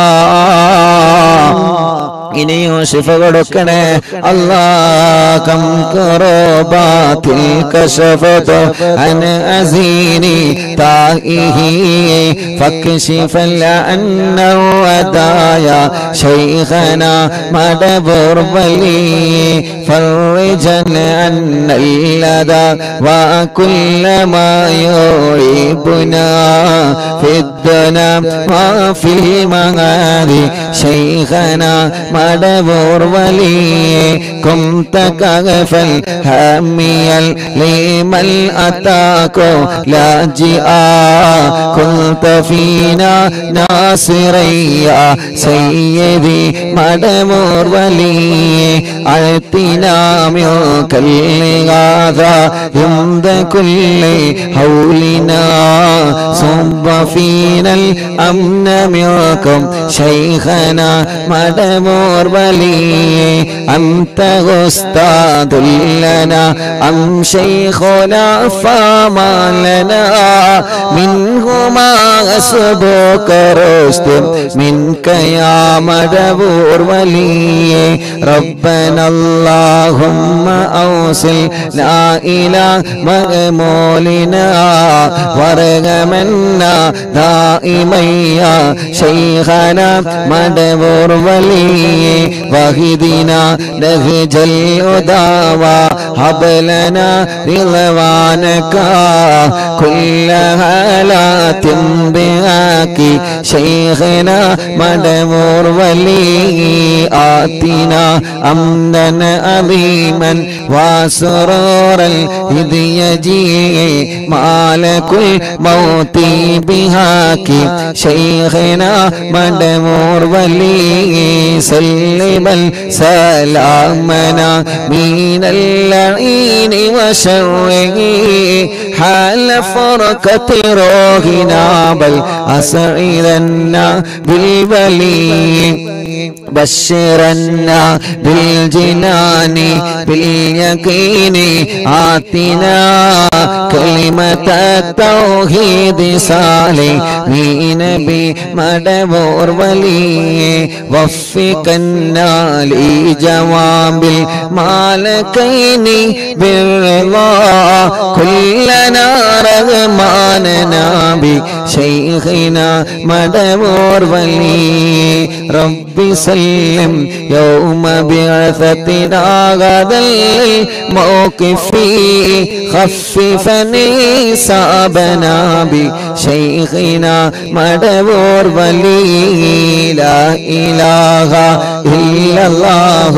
ഇനിയും ശിഫ കൊടുക്കണേ അല്ലാ കം കറോബാത്തിൽ കശഫത അൻ അസീനി താഇഹി فاكشف لأنه ودايا شيخنا مدبر بلي فرجا أن اللدى وكل ما يعيبنا في الدنا وفي المغادي شيخنا മടവൂർ വലിയ كنت كغف الهامي لمن أتاكو لاجئا كنت فينا ناصريا سيدي مدمور ولي أعطنا منك الغاثة عند كل حولنا صب فينا الأمن منكم شيخنا مدمور ولي أنت أستاذ لنا أم شيخنا فما لنا منهما أسبوك رشد منك يا مدبور ولي ربنا اللهم أوصل لا إله مغمولنا وارغمنا دائما يا شيخنا مدبور ولي وهدنا نهج الهدى وهب لنا رضوانك كل هالات بهاك شيخنا مدمور ولي آتنا أمنا عظيما وسرورا إذ يجيء مالك الموت بهاك شيخنا مدمور ولي سلم سلامنا من اللعين وشره حال فرقة روحنا بل أسعدنا بالبلي بشرنا بالجنان باليقين آتنا كلمة التوحيد صالحين بمدبور ولي وفقنا لجواب المالكين بالرضا كلنا رغماننا بشيخنا مدبور ولي رب سلم يوم بعثتنا غدا الموقف خففني صابنا بشيخنا مدبور ولي لا إله إلا الله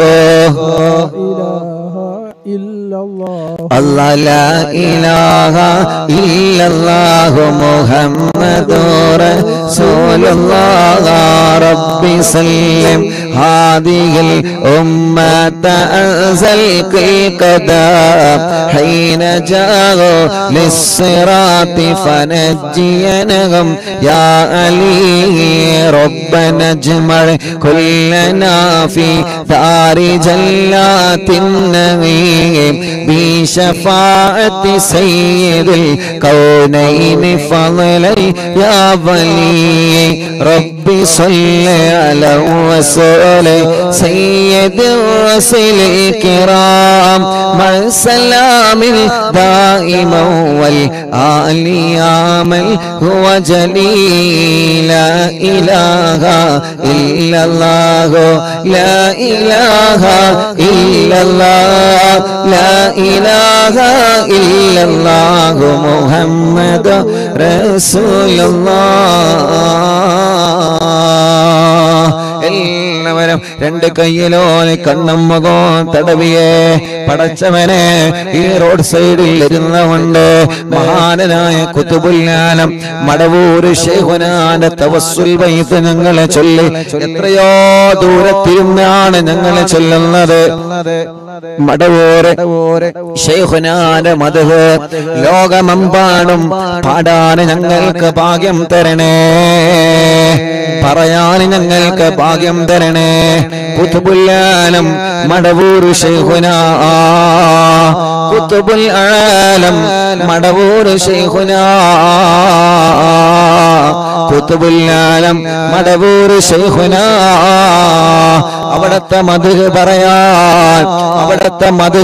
إله إلا الله الله لا إله إلا الله محمد رسول الله ربي سلم هذه الأمة أنزل القدام حين جاءوا للصراط فنجينهم يا علي ربنا اجمع كلنا في دار جلات النعيم بشفاعة سيد الكونين فضلا يا ولي ربي صل على وسلم سيد الرسل الكرام مع السلام دائما والآل يا من هو جليل لا إله إلا الله لا إله إلا الله لا إله إلا الله محمد رسول الله എല്ലാവരും രണ്ട് കയ്യിലോനെ കണ്ണും മുഖവും തടവിയെ പടച്ചവനെ ഈ റോഡ് സൈഡിൽ ഇരുന്നുകൊണ്ട് മഹാനായ കുത്തുബുല്ലാനം മടവൂര് ഷെയ്ഖുനാന്റെ തവസ്സുൽ വൈത്ത് ഞങ്ങളെ ചൊല്ലി എത്രയോ ദൂരത്തിരുന്നാണ് ഞങ്ങളെ ചൊല്ലുന്നത് മടവൂര് ഷെയ്ഖുനാന്റെ മധു ലോകമെമ്പാടും പാടാൻ ഞങ്ങൾക്ക് ഭാഗ്യം തരണേ പറയാൻ ഞങ്ങൾക്ക് ഭാഗ്യം തരണേ കുത്തുബുല്ലാലം മടവൂർ ഷെയ്ഖുന കുത്തുബുൽ ആലം മടവൂർ ഷെയ്ഖുന കുത്തുബുല്ലാലം മടവൂർ ഷെയ്ഖുന അവിടത്തെ മധു പറയാൻ അവിടത്തെ മധു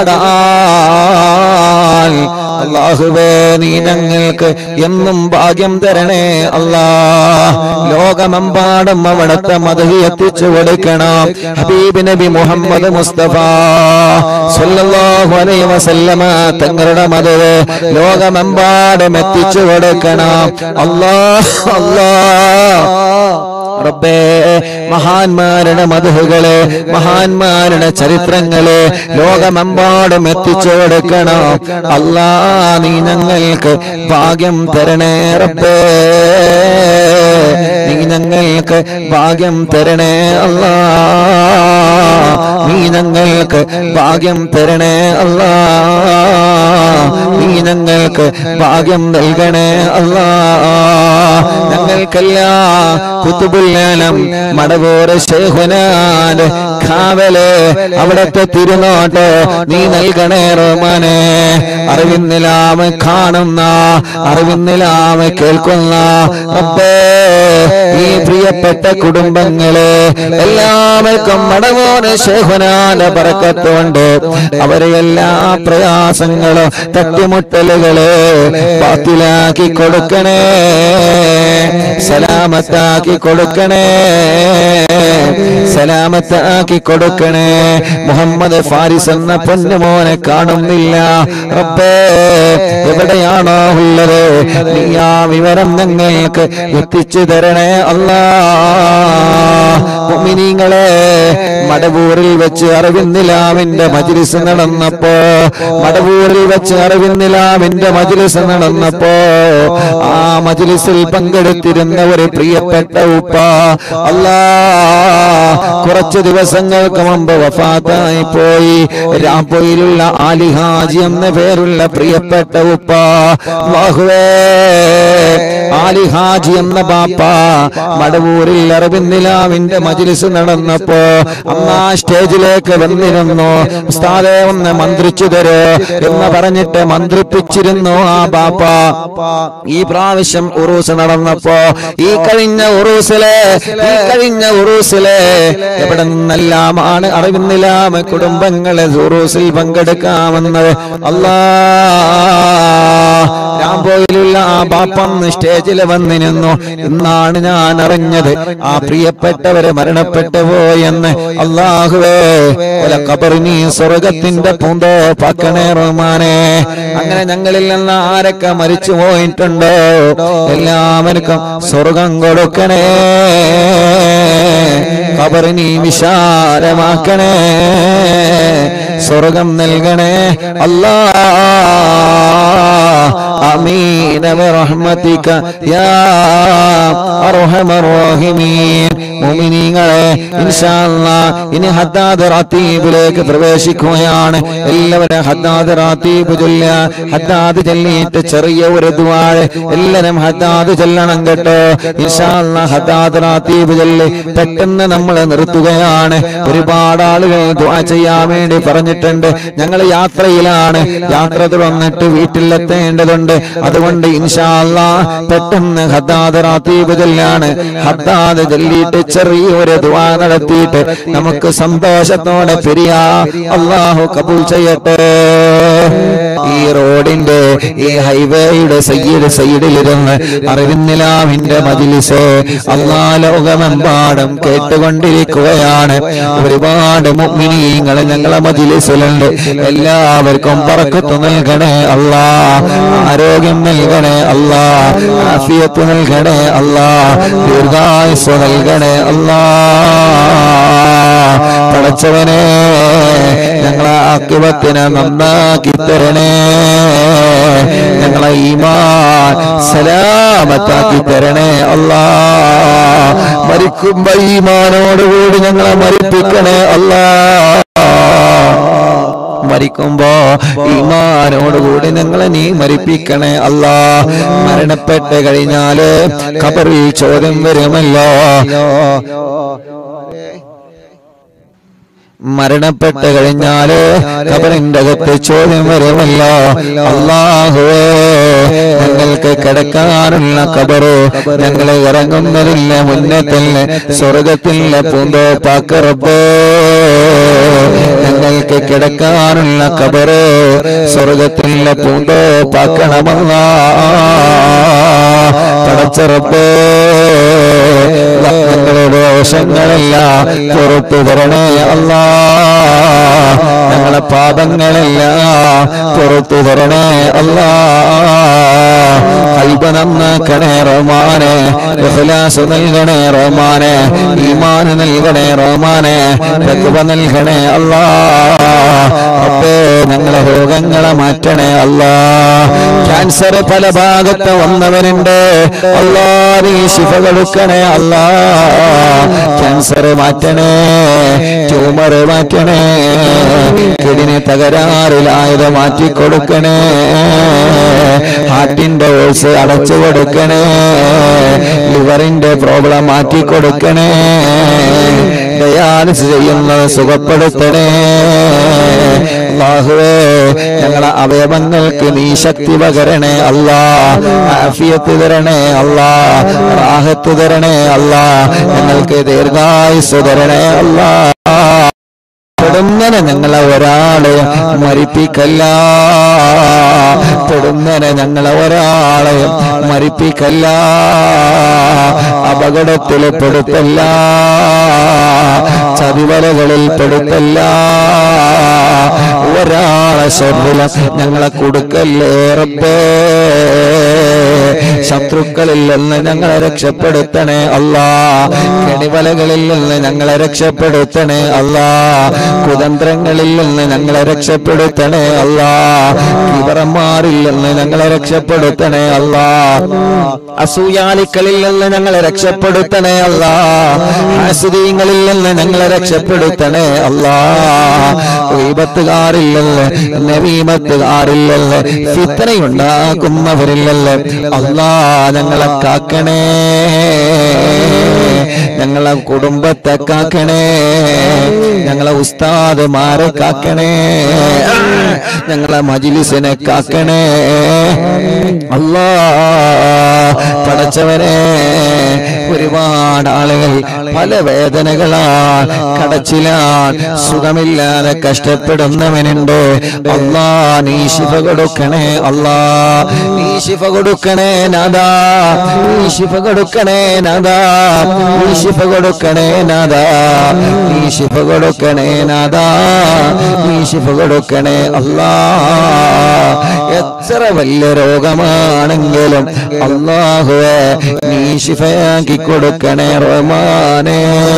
പാടാൻ അള്ളാഹുവേ നീ ഞങ്ങൾക്ക് എന്നും ഭാഗ്യം തരണേ അല്ലാ ലോകമെമ്പാടും അവിടത്തെ മധു എത്തിച്ചു കൊടുക്കണം ഹബീബ് നബി മുഹമ്മദ് മുസ്തഫ സല്ലല്ലാഹു അലൈഹി വസല്ലമ തങ്ങളുടെ മധു ലോകമെമ്പാടും എത്തിച്ചു കൊടുക്കണം അല്ലാ അല്ലാ റബ്ബേ മഹാന്മാരുടെ മധുകള് മഹാന്മാരുടെ ചരിത്രങ്ങള് ലോകമെമ്പാടും എത്തിച്ചു കൊടുക്കണം അല്ലാ നീ ഞങ്ങൾക്ക് ഭാഗ്യം തരണേ റബ്ബേ നീ ഞങ്ങൾക്ക് ഭാഗ്യം തരണേ അല്ലാ നീ ഞങ്ങൾക്ക് ഭാഗ്യം തരണേ അല്ലാ നീ ഞങ്ങൾക്ക് ഭാഗ്യം നൽകണേ അല്ലാ ഞങ്ങൾക്കെല്ലാം കുത്തുബുല്ലാനം മടവൂറ് ശേഖുനാട് കാവല് അവിടത്തെ തിരുനോട്ട് നീ നൽകണേ റഹ്മാനെ അറിവിന്നിലാമ കാണുന്ന അറിവിന്നിലാമ കേൾക്കുന്ന റബ്ബേ ഈ പ്രിയപ്പെട്ട കുടുംബങ്ങള് എല്ലാവർക്കും മടവോന് ശേഖുനാട് പറക്കത്തുണ്ട് അവരെ എല്ലാ പ്രയാസങ്ങളും തട്ടിമുട്ടലുകള് പാത്തിലാക്കി കൊടുക്കണേ സലാമത്താക്കി കൊടുക്കണേ സലാമത്താക്കി കൊടുക്കണേ മുഹമ്മദ് ഫാരിസ് എന്ന പൊന്നുമോനെ കാണുന്നില്ല റബ്ബേ എവിടെയാണോ ഉള്ളത് നീ ആ വിവരം ഞങ്ങൾക്ക് എത്തിച്ചു തരണേ അല്ലാ മുഅ്മിനീങ്ങളെ മടവൂരിൽ വെച്ച് അറിവിന്നിലാവിന്റെ മജ്ലിസ് നടന്നപ്പോ മടവൂരിൽ വെച്ച് അറിവിന്നിലാവിന്റെ മജ്ലിസ് നടന്നപ്പോ ആ മജ്ലിസിൽ പങ്കെടുത്തിരുന്ന ഒരു പ്രിയപ്പെട്ട ഉപ്പ അല്ലാ കുറച്ച് ദിവസങ്ങൾക്ക് മുമ്പ് വഫാത്തായി പോയി രാംപൊയിലുള്ള ആലിഹാജി എന്ന പേരുള്ള പ്രിയപ്പെട്ട ഉപ്പ വാഹുവേ ആലിഹാജി എന്ന ബാപ്പ മടവൂരിൽ അറിവിന്നിലാവിന്റെ മജ്ലിസ് നടന്നപ്പോ അന്ന് ആ സ്റ്റേജിലേക്ക് വന്നിരുന്നു ഉസ്താദെ ഒന്ന് മന്ത്രിച്ചു തരോ എന്ന് പറഞ്ഞിട്ട് മന്ത്രിപ്പിച്ചിരുന്നു ആ ബാപ്പ ഈ പ്രാവശ്യം ഉറൂസ് നടന്നപ്പോ ഈ കഴിഞ്ഞ ഉറൂസിലെ ഈ കഴിഞ്ഞ ഉറൂസിലെ എവിടെ നിന്നെല്ലാമാണ് അറിവിന്നിലാമ കുടുംബങ്ങളെ ഉറൂസിൽ പങ്കെടുക്കാമെന്നത് അല്ലാ രാംപോയിലുള്ള ആ ബാപ്പം സ്റ്റേജിൽ വന്നിരുന്നു ഇന്നാണ് ഞാൻ അറിഞ്ഞത് ആ പ്രിയപ്പെട്ടവരെ മരണപ്പെട്ടു പോയെന്ന് അള്ളാഹുവേ ഒല കബറിനി സ്വർഗത്തിന്റെ പൂന്തോ പാക്കണേ റഹ്മാനെ അങ്ങനെ ഞങ്ങളിൽ നിന്ന് ആരൊക്കെ മരിച്ചു പോയിട്ടുണ്ടോ എല്ലാവർക്കും സ്വർഗം കൊടുക്കണേ കബറിനി വിശാലമാക്കണേ സ്വർഗം നൽകണേ അല്ലാ آمين برحمتك يا أرحم الراحمين മുഅ്മിനീങ്ങളെ ഇൻഷാ അല്ലാ ഇനി ഹദ്ദാദ് റാത്തീബിലേക്ക് പ്രവേശിക്കുകയാണ് എല്ലാവരും ഹദ്ദാദ് റാത്തീബ് ചൊല്ല ഹദ്ദാദ് ചൊല്ലിയിട്ട് ചെറിയ ഒരു ദുആഴ് എല്ലാവരും ഹദ്ദാദ് ചൊല്ലണം കേട്ടോ ഇൻഷാ അല്ലാ ഹദ്ദാദ് റാത്തീബ് ചൊല്ലി പെട്ടെന്ന് നമ്മൾ നിർത്തുകയാണ് ഒരുപാട് ആളുകൾ ദുആ ചെയ്യാൻ വേണ്ടി പറഞ്ഞിട്ടുണ്ട് ഞങ്ങൾ യാത്രയിലാണ് യാത്ര തുടർന്നിട്ട് വീട്ടിലെത്തേണ്ടതുണ്ട് അതുകൊണ്ട് ഇൻഷാ അല്ലാ പെട്ടെന്ന് ഹദ്ദാദ് റാത്തീബ് ചൊല്ലാണ് ഹദ്ദാദ് ചൊല്ലിയിട്ട് ചെറിയൊരു ദുആ നടത്തിയിട്ട് നമുക്ക് സന്തോഷത്തോടെ പിരിയാ അള്ളാഹു കബൂൽ ചെയ്യട്ടെ ഈ റോഡിന്റെ ഈ ഹൈവേയുടെ സൈഡ് സൈഡിലിരുന്ന് അറിവിന്നിലാവിന്റെ മജിലിസ് അള്ളാ ലോകമെമ്പാടും കേട്ടുകൊണ്ടിരിക്കുകയാണ് ഒരുപാട് മുഗ്മിനീങ്ങൾ ഞങ്ങളെ മജിലിസിലുണ്ട് എല്ലാവർക്കും പറക്കത്ത് നൽകണേ അല്ലാ ആരോഗ്യം നൽകണേ അല്ലാ ആഫിയത്ത് നൽകണേ അല്ലാ ദീർഘായുസ് നൽകണേ അല്ലാ പടച്ചവനെ ഞങ്ങളെ ആക്കിവത്തിനെ നന്നാക്കി തരണേ ഞങ്ങളെ ഈമാൻ സലാമത്താക്കി തരണേ അല്ലാ മരിക്കുമ്പോ ഈമാനോടുകൂടി ഞങ്ങളെ മരിപ്പിക്കണേ അല്ലാ മരിക്കുമ്പോ ഈമാനോടുകൂടി ഞങ്ങളെ നീ മരിപ്പിക്കണേ അല്ലാ മരണപ്പെട്ട് കഴിഞ്ഞാല് ഖബറിൽ ചോദ്യം വരുമല്ലോ മരണപ്പെട്ട് കഴിഞ്ഞാല് ഖബറിന്റെ അകത്ത് ചോദ്യം വരുമല്ലോ അള്ളാഹുവേ ഞങ്ങൾക്ക് കിടക്കാനുള്ള ഖബറ് ഞങ്ങൾ ഇറങ്ങുന്നതില്ല മുന്നേ തന്നെ സ്വർഗത്തിലെ പൂന്തോപ്പാക്ക് റബ്ബേ ഞങ്ങൾക്ക് കിടക്കാനുള്ള ഖബറ് സ്വർഗത്തിലെ പൂന്തോപ്പാക്കണമല്ല പടച്ചറപ്പേ ഞങ്ങളോട് ദോഷങ്ങളെല്ലാം പുറത്തു തരണേ അല്ലാ ഞങ്ങളെ പാപങ്ങളെല്ലാം പുറത്തു തരണേ അല്ലാ കൽബ നന്നാക്കണേ റഹ്മാനെ ഇഖ്ലാസ് നൽകണേ റഹ്മാനെ ഈമാൻ നൽകണേ റഹ്മാനെ തഖ്വ നൽകണേ അല്ലാ അപ്പേ ഞങ്ങളെ രോഗങ്ങളെ മാറ്റണേ അല്ലാ ക്യാൻസർ പല ഭാഗത്ത് വന്നവരുണ്ട് അല്ലാ നീ ശിഫ കൊടുക്കണേ അല്ലാ ക്യാൻസർ മാറ്റണേ ട്യൂമർ മാറ്റണേ കിടിന് തകരാറിലായത് മാറ്റിക്കൊടുക്കണേ ഹാർട്ടിന്റെ ഓൾസ് അടച്ചു കൊടുക്കണേ ലിവറിന്റെ പ്രോബ്ലം മാറ്റിക്കൊടുക്കണേ ഡയാലിസ് ചെയ്യുന്നത് സുഖപ്പെടുത്തണേ അല്ലാഹുവേ ഞങ്ങളെ അവയവങ്ങൾക്ക് നീ ശക്തി പകരണേ അല്ലാ ആഫിയത്ത് തരണേ അല്ലാ റാഹത്ത് തരണേ അല്ലാ ഞങ്ങൾക്ക് ദീർഘായുസ് തരണേ അല്ലാ പെടുന്നനെ ഞങ്ങളെ ഒരാളെ മരിപ്പിക്കല്ല പെടുന്നനെ ഞങ്ങളെ ഒരാളെ മരിപ്പിക്കല്ല അപകടത്തിൽ പെടുത്തല്ല ചതിവലകളിൽ പെടുത്തല്ല ഒരാളെ ശരീരം ഞങ്ങളെ കൊടുക്കല്ലേ റബ്ബേ ശത്രുക്കളിൽ നിന്ന് ഞങ്ങളെ രക്ഷപ്പെടുത്തണേ അല്ലാ കെണിവലകളിൽ നിന്ന് ഞങ്ങളെ രക്ഷപ്പെടുത്തണേ അല്ലാ കുതന്ത്രങ്ങളിൽ നിന്ന് ഞങ്ങളെ രക്ഷപ്പെടുത്തണേ അല്ലാ കിവറന്മാരിൽ നിന്ന് ഞങ്ങളെ രക്ഷപ്പെടുത്തണേ അല്ലാ അസൂയാലിക്കളിൽ നിന്ന് ഞങ്ങളെ രക്ഷപ്പെടുത്തണേ അല്ലാ ആസുദീങ്ങളിൽ നിന്ന് ഞങ്ങളെ രക്ഷപ്പെടുത്തണേ അല്ലാ വിപത്തുകാരിൽ നിന്ന് നവീമത്തുകാരിൽ നിന്ന് ഫിത്തനയുണ്ടാക്കുന്നവരിൽ നിന്ന് അല്ലാ ഞങ്ങളെ കാക്കണേ ഞങ്ങളെ കുടുംബത്തെ കാക്കണേ ഞങ്ങളെ ഉസ്താദുമാരെ കാക്കണേ ഞങ്ങളെ മജിലിസിനെ കാക്കണേ അല്ലാ പടച്ചവനെ ഒരുപാട് ആളുകൾ പല വേദനകളാൽ കടച്ചിലാൽ സുഖമില്ലാതെ കഷ്ടപ്പെടുന്നവനുണ്ട് അല്ലാ നീ ശിഫ കൊടുക്കണേ അല്ലാ നീ ശിഫ കൊടുക്കണേ നാദാ നീ ശിഫ കൊടുക്കണേ നാദാ നീ ശിഫ കൊടുക്കണേ നാദാ നീ ശിഫ കൊടുക്കണേ നാദാ നീ ശിഫ കൊടുക്കണേ അല്ലാ എത്ര വലിയ രോഗമാണെങ്കിലും അള്ളാഹുവെ നീ ശിഫയാക്കി കൊടുക്കണേ റഹ്മാനേ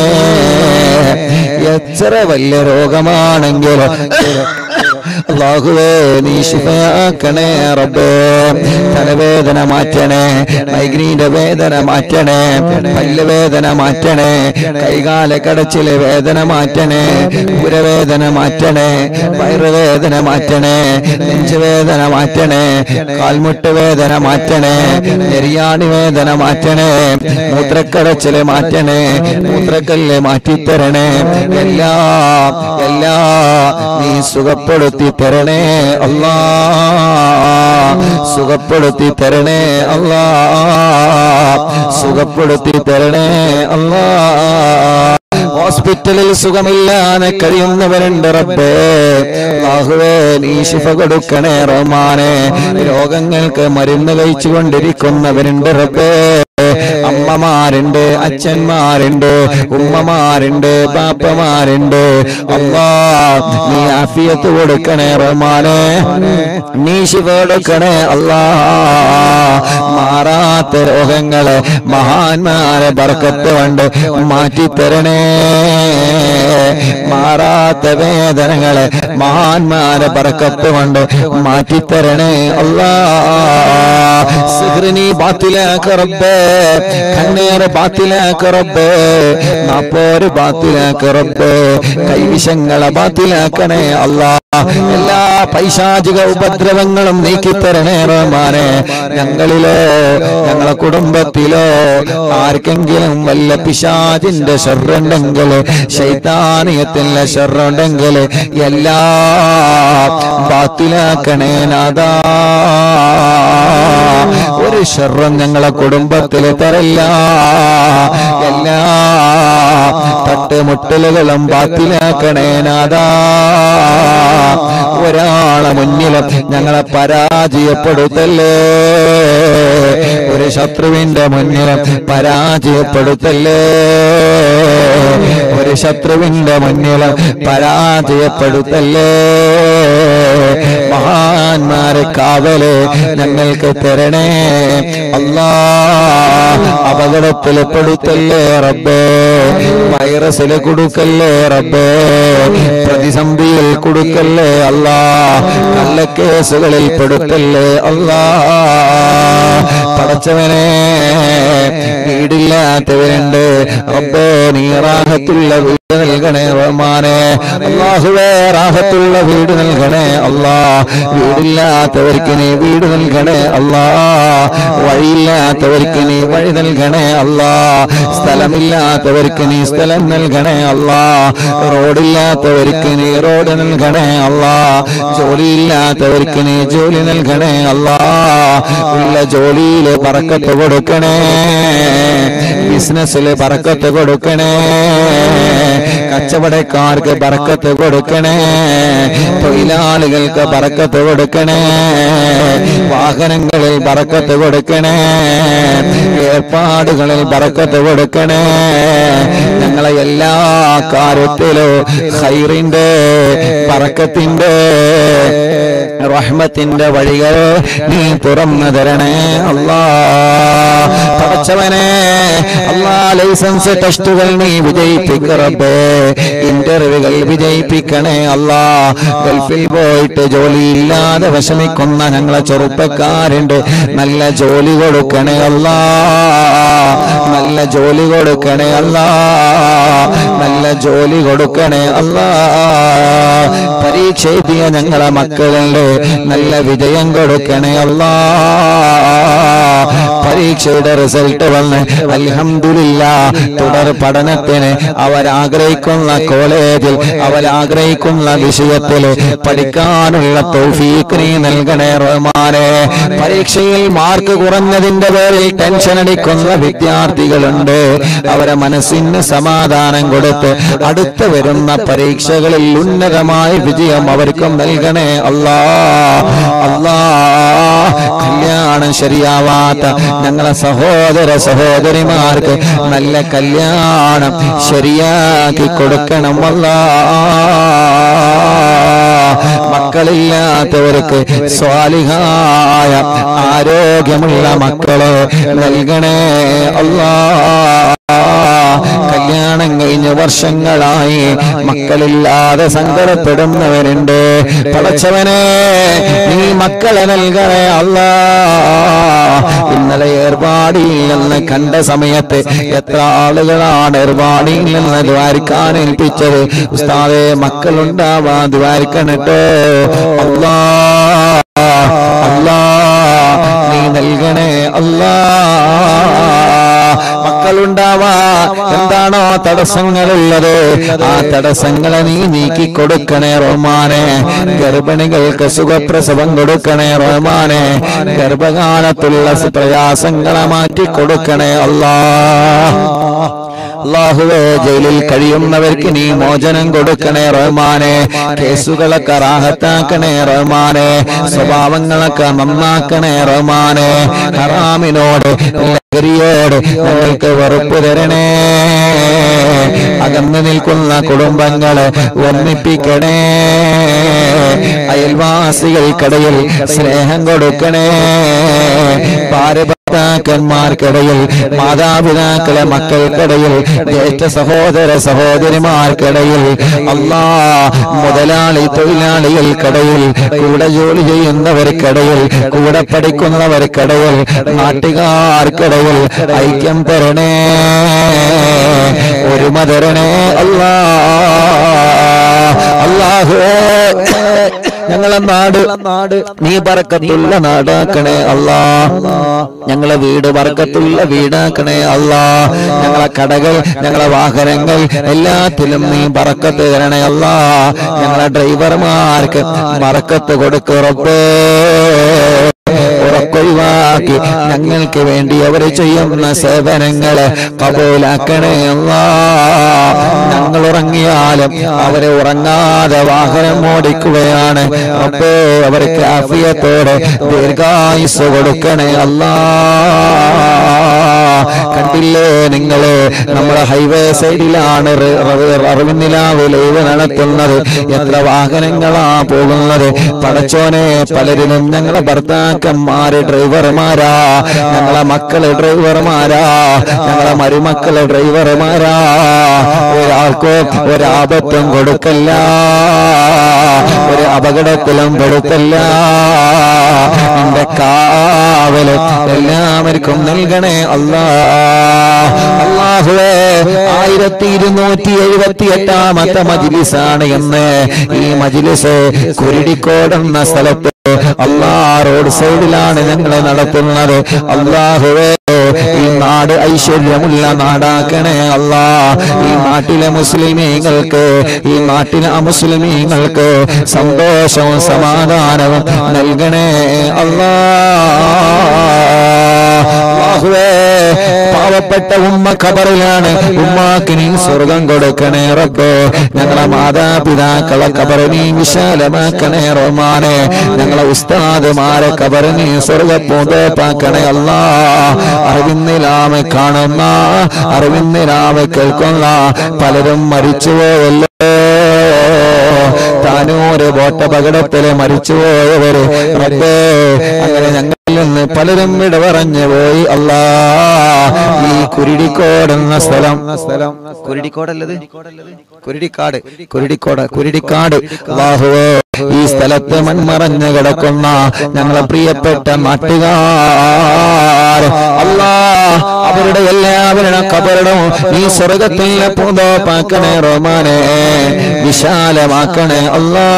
എത്ര വലിയ രോഗമാണെങ്കിലും അള്ളാഹുവേ നീ ശിഫയാക്കണേ റബ്ബേ തലവേദന മാറ്റണേ മൈഗ്രീന്റെ വേദന മാറ്റണേ പല്ലുവേദന മാറ്റണേ കൈകാല കടച്ചിലെ വേദന മാറ്റണേ പുരവേദന മാറ്റണേ വയറുവേദന മാറ്റണേ നെഞ്ചുവേദന മാറ്റണേ കാൽമുട്ട് വേദന മാറ്റണേ നെരിയാണി വേദന മാറ്റണേ മൂത്രക്കടച്ചില് മാറ്റണേ മൂത്രക്കല്ല് മാറ്റിത്തരണേ എല്ലാ എല്ലാ നീ സുഖപ്പെടുത്തി തരണേ അല്ലാ സുഖപ്പെടുത്തി തരണേ അല്ലാ സുഖപ്പെടുത്തി തരണേ അല്ലാ ഹോസ്പിറ്റലിൽ സുഖമില്ലാതെ കഴിയുന്നവരുണ്ട് റബ്ബേ അല്ലാഹുവേ നീ ശിഫ കൊടുക്കണേ റഹ്മാനെ രോഗങ്ങൾക്ക് മരുന്ന് കഴിച്ചു കൊണ്ടിരിക്കുന്നവരുണ്ട് റബ്ബേ അമ്മമാരുണ്ട് അച്ഛന്മാരുണ്ട് ഉമ്മമാരുണ്ട് പാപ്പമാരുണ്ട് അല്ലാ നീ ആഫിയത്ത് കൊടുക്കണേ റഹ്മാനെ നീ ശിവ കൊടുക്കണേ അല്ലാ മാറാത്ത രോഗങ്ങളെ മഹാന്മാരെ ബർക്കത്ത് കൊണ്ട് മാറ്റിത്തരണേ മാറാത്ത വേദനകളെ മഹാന്മാരെ ബർക്കത്ത് കൊണ്ട് മാറ്റിത്തരണേ അല്ലാ സിഹ്റിനി ബാത്തിലാക്ക റബ്ബേ കണ്ണേറ് ബാത്തിലാക്ക റബ്ബേ നാപ്പോര് ബാത്തിലാക്ക റബ്ബേ കൈവിഷങ്ങളെ ബാത്തിലാക്കണേ അല്ലാ എല്ലാ പൈശാചിക ഉപദ്രവങ്ങളും നീക്കിത്തരണേ റഹ്മാനെ ഞങ്ങളിലോ ഞങ്ങളെ കുടുംബത്തിലോ ആർക്കെങ്കിലും വല്ല പിശാചിന്റെ ഷെറുണ്ടെങ്കിൽ ശൈതാനിയത്തിന്റെ ഷെറുണ്ടെങ്കിൽ എല്ലാ ബാത്തിലാക്കണേ നാദാ ഒരു ഷെറും ഞങ്ങളെ കുടുംബത്തിൽ തരല്ല എല്ലാ തട്ടുമുട്ടലുകളും ബാത്തിലാക്കണേ നാദാ ഒരാളെ മുന്നിലും ഞങ്ങളെ പരാജയപ്പെടുത്തല്ലേ ഒരു ശത്രുവിന്റെ മുന്നിലും പരാജയപ്പെടുത്തല്ലേ ഒരു ശത്രുവിന്റെ മുന്നിലും പരാജയപ്പെടുത്തല്ലേ മഹാന്മാരെ കാവല് ഞങ്ങൾക്ക് തരണേ അല്ലാ അപകടത്തിൽ പെടുത്തല്ലേ റബ്ബേ വൈറസിൽ കൊടുക്കല്ലേ റബ്ബേ പ്രതിസന്ധിയിൽ കൊടുക്കല്ലേ അല്ലാ കള്ളക്കേസുകളിൽ പെടുത്തല്ലേ അല്ലാ പടച്ചവനെ വീടില്ലാത്തവരുണ്ട് റബ്ബേ നീ റാഹത്തുള്ള വീട് നൽകണേ റഹ്മാനെ അള്ളാഹുവേ റാഹത്തുള്ള വീട് നൽകണേ അല്ലാ വീടില്ലാത്തവർക്ക് നീ വീട് നൽകണേ അല്ലാ വഴിയില്ലാത്തവർക്ക് നീ വഴി നൽകണേ അല്ലാ സ്ഥലമില്ലാത്തവർക്ക് നീ സ്ഥലം നൽകണേ അല്ലാ റോഡില്ലാത്തവർക്ക് നീ റോഡ് നൽകണേ അല്ലാ ജോലിയില്ലാത്തവർക്ക് നീ ജോലി നൽകണേ അല്ലാ ഉള്ള ജോലിയില് പറക്കത്ത് കൊടുക്കണേ ബിസിനസ്സില് പറക്കത്ത് കൊടുക്കണേ കച്ചവടക്കാർക്ക് പറക്കത്ത് കൊടുക്കണേ തൊഴിലാളികൾക്ക് പറക്കത്ത് കൊടുക്കണേ വാഹനങ്ങളിൽ പറക്കത്ത് കൊടുക്കണേ ഏർപ്പാടുകളിൽ പറക്കത്ത് കൊടുക്കണേ ഞങ്ങളെ എല്ലാ കാര്യത്തിലും ഹൈറിന്റെ പറക്കത്തിന്റെ റഹ്മത്തിന്റെ വഴികൾ നീ തുറന്നു തരണേ അല്ലാ പടച്ചവനെ അല്ലാ ലൈസൻസ് ടെസ്റ്റുകൾ നീ വിജയിപ്പിക്കറബേ ഇന്റർവ്യൂകൾ വിജയിപ്പിക്കണേ അല്ലാ ഗൾഫിൽ പോയിട്ട് ജോലിയില്ലാതെ വിഷമിക്കുന്ന ഞങ്ങളെ ചെറുപ്പക്കാരുണ്ട് നല്ല ജോലി കൊടുക്കണേ അല്ലാ നല്ല ജോലി കൊടുക്കണേ അല്ലാ നല്ല ജോലി കൊടുക്കണേ അല്ലാ പരീക്ഷ എഴുതിയ ഞങ്ങളെ മക്കളുണ്ട് നല്ല വിജയം കൊടുക്കണേ അല്ലാ പരീക്ഷയുടെ റിസൾട്ട് വന്ന് അൽഹംദുലില്ല തുടർ പഠനത്തിന് അവരാഗ്രഹിക്കുന്ന കോളേജിൽ അവരാഗ്രഹിക്കുന്ന വിഷയത്തിൽ പഠിക്കാനുള്ള തൗഫീഖ് നീ നൽകണേ റഹ്മാനെ പരീക്ഷയിൽ മാർക്ക് കുറഞ്ഞതിന്റെ പേരിൽ ടെൻഷൻ അടിക്കുന്ന വിദ്യാർത്ഥികളുണ്ട് അവരെ മനസ്സിന് സമാധാനം കൊടുത്ത് അടുത്ത് വരുന്ന പരീക്ഷകളിൽ ഉന്നതമായ വിജയം അവർക്കും നൽകണേ അല്ലാ അല്ലാ കല്യാണം ശരിയാവാത്ത ഞങ്ങളെ സഹോദര സഹോദരിമാർക്ക് നല്ല കല്യാണം ശരിയാക്കി കൊടുക്കണം അല്ലാ മക്കളില്ലാത്തവർക്ക് സ്വാലിഹായ ആരോഗ്യമുള്ള മക്കളെ നൽകണേ അല്ലാ കല്യാണം കഴിഞ്ഞ വർഷങ്ങളായി മക്കളില്ലാതെ സങ്കടപ്പെടുന്നവരുണ്ട് പടച്ചവനെ നീ മക്കളെ നൽകണേ അല്ലാ ഇന്നലെ ഏർപാടിയിൽ നിന്ന് കണ്ട സമയത്ത് എത്ര ആളുകളാണ് ഏർപാടിയിൽ നിന്ന് ദ്വാരിക്കാൻ ഏൽപ്പിച്ചത് ഉസ്താദെ മക്കളുണ്ടാവാൻ ദ്വാരിക്കണട്ടോ അല്ലാ അല്ലാ നീ നൽകണേ അല്ലാ മക്കളുണ്ടാവാ എന്താണോ തടസ്സങ്ങളുള്ളത് ആ തടസ്സങ്ങളെ നീ നീക്കി കൊടുക്കണേ റഹ്മാനെ ഗർഭിണികൾക്ക് സുഖപ്രസവം കൊടുക്കണേ റഹ്മാനെ ഗർഭകാലത്തുള്ള പ്രയാസങ്ങളെ മാറ്റി കൊടുക്കണേ അല്ലാ അള്ളാഹുവേ ജയിലിൽ കഴിയുന്നവർക്ക് നീ മോചനം കൊടുക്കണേ റഹ്മാനെ കേസുകളൊക്കെ റാഹത്താക്കണേ റഹ്മാനെ സ്വഭാവങ്ങളൊക്കെ നന്നാക്കണേ റഹ്മാനെ ഹറാമിനോട് ലഹരിയോട് ഞങ്ങൾക്ക് വെറുപ്പ് തരണേ അകന്നു നിൽക്കുന്ന കുടുംബങ്ങളെ ഒന്നിപ്പിക്കണേ അയൽവാസികൾക്കിടയിൽ സ്നേഹം കൊടുക്കണേ ഭാര്യഭർത്താക്കന്മാർക്കിടയിൽ മാതാപിതാക്കളെ മക്കൾക്കിടയിൽ ജ്യേഷ്ഠ സഹോദര സഹോദരിമാർക്കിടയിൽ അല്ലാ മുതലാളി തൊഴിലാളികൾക്കിടയിൽ കൂടെ ജോലി ചെയ്യുന്നവർക്കിടയിൽ കൂടെ പഠിക്കുന്നവർക്കിടയിൽ നാട്ടുകാർക്കിടയിൽ ഐക്യം തരണേ ഒരുമ തരണേ അല്ലാ അള്ളാഹുവേ ഞങ്ങളെ നാട് നാട് നീ പറക്കത്തുള്ള നാടാക്കണേ അല്ലാ ഞങ്ങളെ വീട് പറക്കത്തുള്ള വീടാക്കണേ അല്ലാ ഞങ്ങളെ കടകൾ ഞങ്ങളെ വാഹനങ്ങൾ എല്ലാത്തിലും നീ പറക്കത്ത് തരണേ അല്ലാ ഞങ്ങളെ ഡ്രൈവർമാർക്ക് പറക്കത്ത് കൊടുക്കുറപ്പേ ഉറക്കൊഴിവാക്കി ഞങ്ങൾക്ക് വേണ്ടി അവർ ചെയ്യുന്ന സേവനങ്ങളെ കബൂലാക്കണേ അല്ലാ ഞങ്ങൾ ഉറങ്ങിയാലും അവരെ ഉറങ്ങാതെ വാഹനം ഓടിക്കുകയാണ് അപ്പോ അവർക്ക് ആഫിയത്തോടെ ദീർഘായുസ് കൊടുക്കണേ അല്ലാ കണ്ടില്ലേ നിങ്ങള് നമ്മുടെ ഹൈവേ സൈഡിലാണ് അറിവിന്നിലാവ് ലൈവ് നടത്തുന്നത് എത്ര വാഹനങ്ങളാ പോകുന്നത് പടച്ചോനെ പലരിലും ഞങ്ങളെ ഭർത്താക്കന്മാര് ഡ്രൈവർമാരാ ഞങ്ങളെ മക്കള് ഡ്രൈവർമാരാ ഞങ്ങളെ മരുമക്കള് ഡ്രൈവർമാരാ ഒരാൾക്കോ ഒരാപത്തും കൊടുക്കല്ല ഒരു അപകടത്തിലും പെടുത്തല്ല എന്റെ കാവല് എല്ലാവർക്കും നൽകണേ അല്ലാ അള്ളാഹുവേ ആയിരത്തി ഇരുന്നൂറ്റി എഴുപത്തി എട്ടാമത്തെ മജിലിസാണ് എന്ന് ഈ മജിലിസ് കുരുടിക്കോടെന്ന സ്ഥലത്ത് അള്ളാ റോഡ് സൈഡിലാണ് ഞങ്ങൾ നടത്തുന്നത് അള്ളാഹുവേ ഈ നാട് ഐശ്വര്യമുള്ള നാടാക്കണേ അല്ലാ ഈ നാട്ടിലെ മുസ്ലിമീങ്ങൾക്ക് ഈ നാട്ടിലെ അമുസ്ലിമീങ്ങൾക്ക് സന്തോഷവും സമാധാനവും നൽകണേ അല്ലാ അല്ലാഹുവേ പാവപ്പെട്ട ഉമ്മ ഖബറിലാണ് ഉമ്മാക്ക് നീ സ്വർഗം കൊടുക്കണേ റബ്ബ് ഞങ്ങളെ മാതാപിതാക്കളെ ഖബറ് നീ വിശാലമാക്കണേ റഹ്മാനെ ഞങ്ങളെ ഉസ്താദുമാരെ ഖബറ് നീ സ്വർഗപ്പൂന്തേപ്പാക്കണേ അല്ലാ അറിവിന്നിലാമെ കാണുന്ന അറിവിന്നിലാമെ കേൾക്കുന്ന പലരും മരിച്ചുപോയല്ലോ താനൂര് ബോട്ടപകടത്തില് മരിച്ചുപോയവര് റബ്ബേ അങ്ങനെ ഞങ്ങളിൽ നിന്ന് പലരും വിട പറഞ്ഞു പോയി അല്ലാ ഈ കുരുടിക്കോട് എന്ന സ്ഥലം സ്ഥലം കുരുടിക്കോടല്ലത് കുരുടിക്കാട് കുരുടിക്കോട് കുരുടിക്കാട് അല്ലാഹുവേ ഈ സ്ഥലത്ത് മൺമറഞ്ഞു കിടക്കുന്ന ഞങ്ങളെ പ്രിയപ്പെട്ട നാട്ടുകാർ അല്ലാ അവരുടെ എല്ലാവരുടെ കബറിടം ഈ സ്വർഗത്തിലെ പൂന്തോപ്പാക്കണേ റോമാനെ വിശാലമാക്കണേ അല്ലാ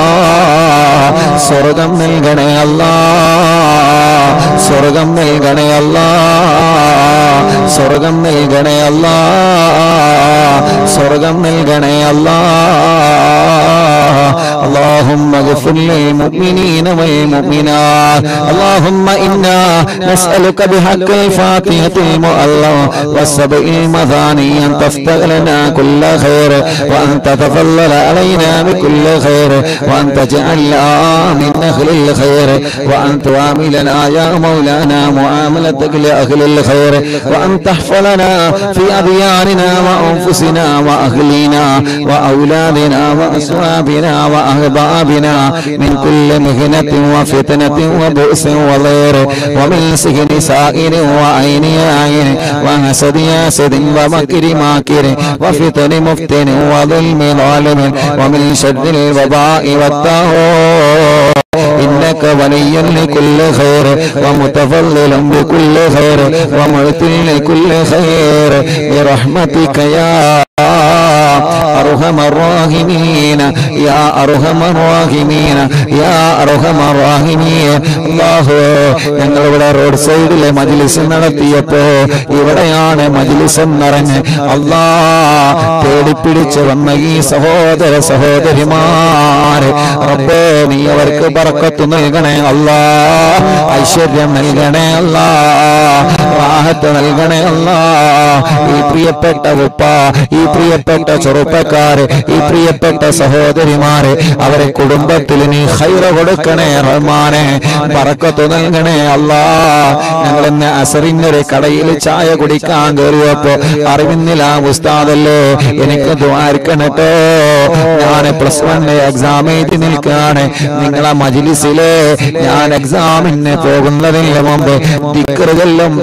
സ്വർഗം നൽകണേ അല്ലാ സ്വർഗം നൽകണേ അല്ലാ സ്വർഗം നൽകണേ അല്ലാ സ്വർഗം നൽകണേ അല്ലാ اللهم اغفر للمؤمنين والمؤمنات اللهم إنا نسألك بحق الفاتحة المؤلم والسبع المثاني أن تفتح لنا كل خير وأن تتفضل علينا بكل خير وأن تجعلنا من أهل الخير وأن تعاملنا يا مولانا معاملتك لأهل الخير وأن تحفظنا في أدياننا وأنفسنا وأهلنا وأولادنا وأصحابنا وأحبابنا من كل مهنة وفتنة وبؤس وضير ومن سجن سائر وعين عين وحسد ياسد ومكر ماكر وفتن مفتن وظلم ظالم ومن شر الوباء والطاغوت إنك ولي لكل خير ومتفضل بكل خير ومعطي لكل خير برحمتك يا أرحم الراحمين يا أرحم الراحمين يا أرحم الراحمين അല്ലാഹു ഞങ്ങൾ ഇവിടെ റോഡ് സൈഡിലെ മജിലിസ് നടത്തിയപ്പോ ഇവിടെയാണ് മജിലിസ് എന്നറിഞ്ഞ് അല്ലാ തേടിപ്പിടിച്ച് വന്ന ഈ സഹോദര സഹോദരിമാര് റബ്ബേ നീ അവർക്ക് ബർക്കത്ത് നൽകണേ അല്ലാ ഐശ്വര്യം നൽകണേ അല്ലാ റാഹത്ത് നൽകണേ അല്ലാ ഈ പ്രിയപ്പെട്ട ഉപ്പ ഈ പ്രിയപ്പെട്ട ചെറുപ്പക്കാര് ഈ പ്രിയപ്പെട്ട സഹോദരിമാര് അവരെ കുടുംബത്തിൽ നീ ഹൈറ കൊടുക്കണേ റഹ്മാനെ ബറക്കത്ത് നൽകണേ അല്ലാ ഞങ്ങൾ ഇന്ന് അസറിന്റെ ഒരു കടയിൽ ചായ കുടിക്കാൻ കയറിയപ്പോ അറിവിന്നില്ല ഉസ്താദല്ലേ എനിക്ക് ദ്വാരിക്കണട്ടോ ഞാൻ പ്ലസ് വൺ എക്സാം എഴുതി നിൽക്കാണ് നിങ്ങളെ മജിലിസിലെ ഞാൻ എക്സാമിന് പോകുന്നതിന് മുമ്പ് ദിക്കറ് ചെല്ലുമ്പോ പേന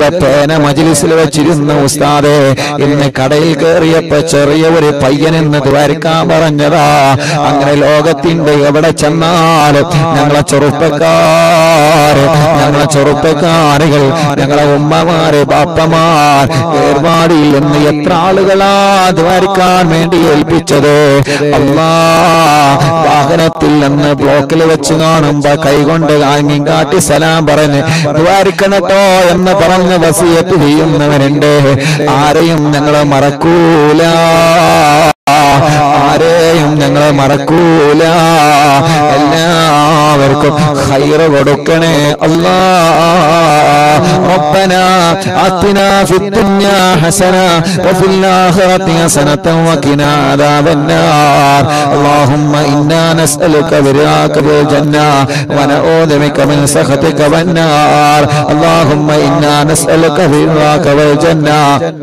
ഇങ്ങനെ മജിലിസിൽ വെച്ചിരുന്ന ഉസ്താദെ ഇന്ന് കടയിൽ കയറിയപ്പോ ചെറിയ ഒരു പയ്യനെന്ന് ദ്വാരക്കാൻ പറഞ്ഞതാ അങ്ങനെ ലോകത്തിന്റെ എവിടെ ചെന്നാലും ഞങ്ങളെ ചെറുപ്പക്കാര് ഞങ്ങളെ ചെറുപ്പക്കാരുകൾ ഞങ്ങളെ ഉമ്മമാര് ബാപ്പമാർ ഏർപാടിയിൽ നിന്ന് എത്ര ആളുകളാ ദ്വാരിക്കാൻ വേണ്ടി ഏൽപ്പിച്ചത് അല്ലാ വാഹനത്തിൽ നിന്ന് ബ്ലോക്കിൽ വെച്ച് കാണുമ്പോ കൈകൊണ്ട് ആംഗ്യം കാട്ടി സലാം പറഞ്ഞ് ദ്വാരിക്കണട്ടോ എന്ന് പറഞ്ഞ് വസിയത്ത് ചെയ്യുന്നവരുണ്ട് ആരെയും ഞങ്ങളെ മറക്കൂല ആരെയും ഞങ്ങൾ മറക്കൂല എല്ലാവർക്കും ഹൈറ് കൊടുക്കണേ അല്ലാ ربنا آتنا في الدنيا حسنة وفي الآخرة حسنة وقنا عذاب النار اللهم إنا نسألك برضاك بالجنة ونعوذ بك من سخطك والنار اللهم إنا نسألك برضاك بالجنة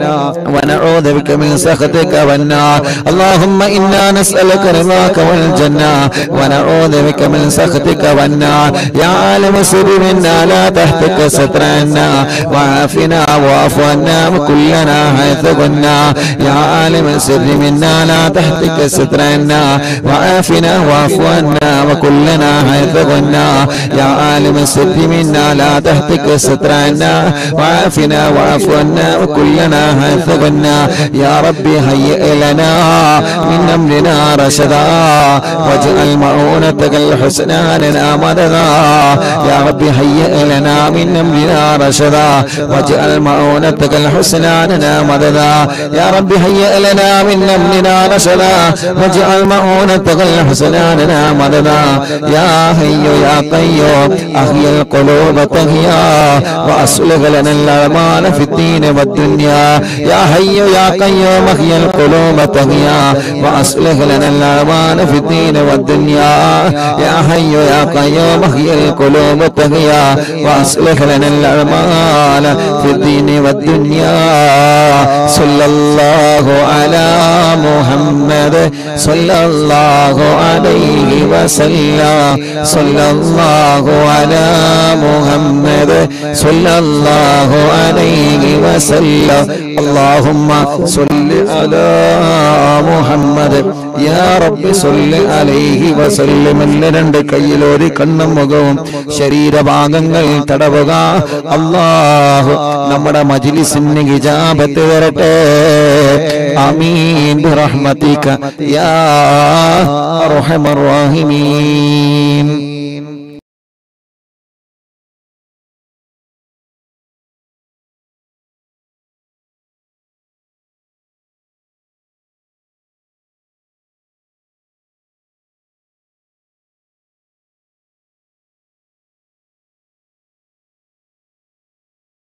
ونعوذ بك من سخطك والنار اللهم إنا نسألك رضاك والجنة ونعوذ بك من سخطك والنار يا عالم سر منا لا تهتك سترنا وعافنا واعف عنا وكلنا حيث كنا يا عالم سر منا لا تهتك سترنا وعافنا واعف عنا وكلنا حيث كنا يا عالم السر منا لا تهتك سترنا وعافنا واعف عنا وكلنا حيث كنا يا ربي هيئ لنا من امرنا رشدا واجعل معونتك الحسنى لنا مددا يا ربي هيئ لنا من امرنا رشدا واجعل معونتك الحسنى لنا مددا يا ربي هيئ لنا من امرنا رشدا واجعل معونتك الحسنى لنا مددا يا حي يا قيوم احيي القلوب تهيا واصلح لنا الاعمال في الدين والدنيا يا حي يا قيوم احيي القلوب تهيا واصلح لنا الاعمال في الدين والدنيا يا حي يا قيوم احيي القلوب تهيا واصلح لنا الاعمال في الدين والدنيا صلى الله على محمد صلى الله عليه وسلم صلى الله على محمد صلى الله عليه وسلم اللهم صل على محمد يا رب صل عليه وسلم എന്ന് രണ്ട് കയ്യിലൊരു കണ്ണും മുഖവും ശരീരഭാഗങ്ങൾ തടവുക അള്ളാഹു നമ്മുടെ മജിലിസിന് ഹിജാബത്ത് തരട്ടെ ആമീൻ ബിറഹ്മതിക യാ അർഹമർ റഹീമീൻ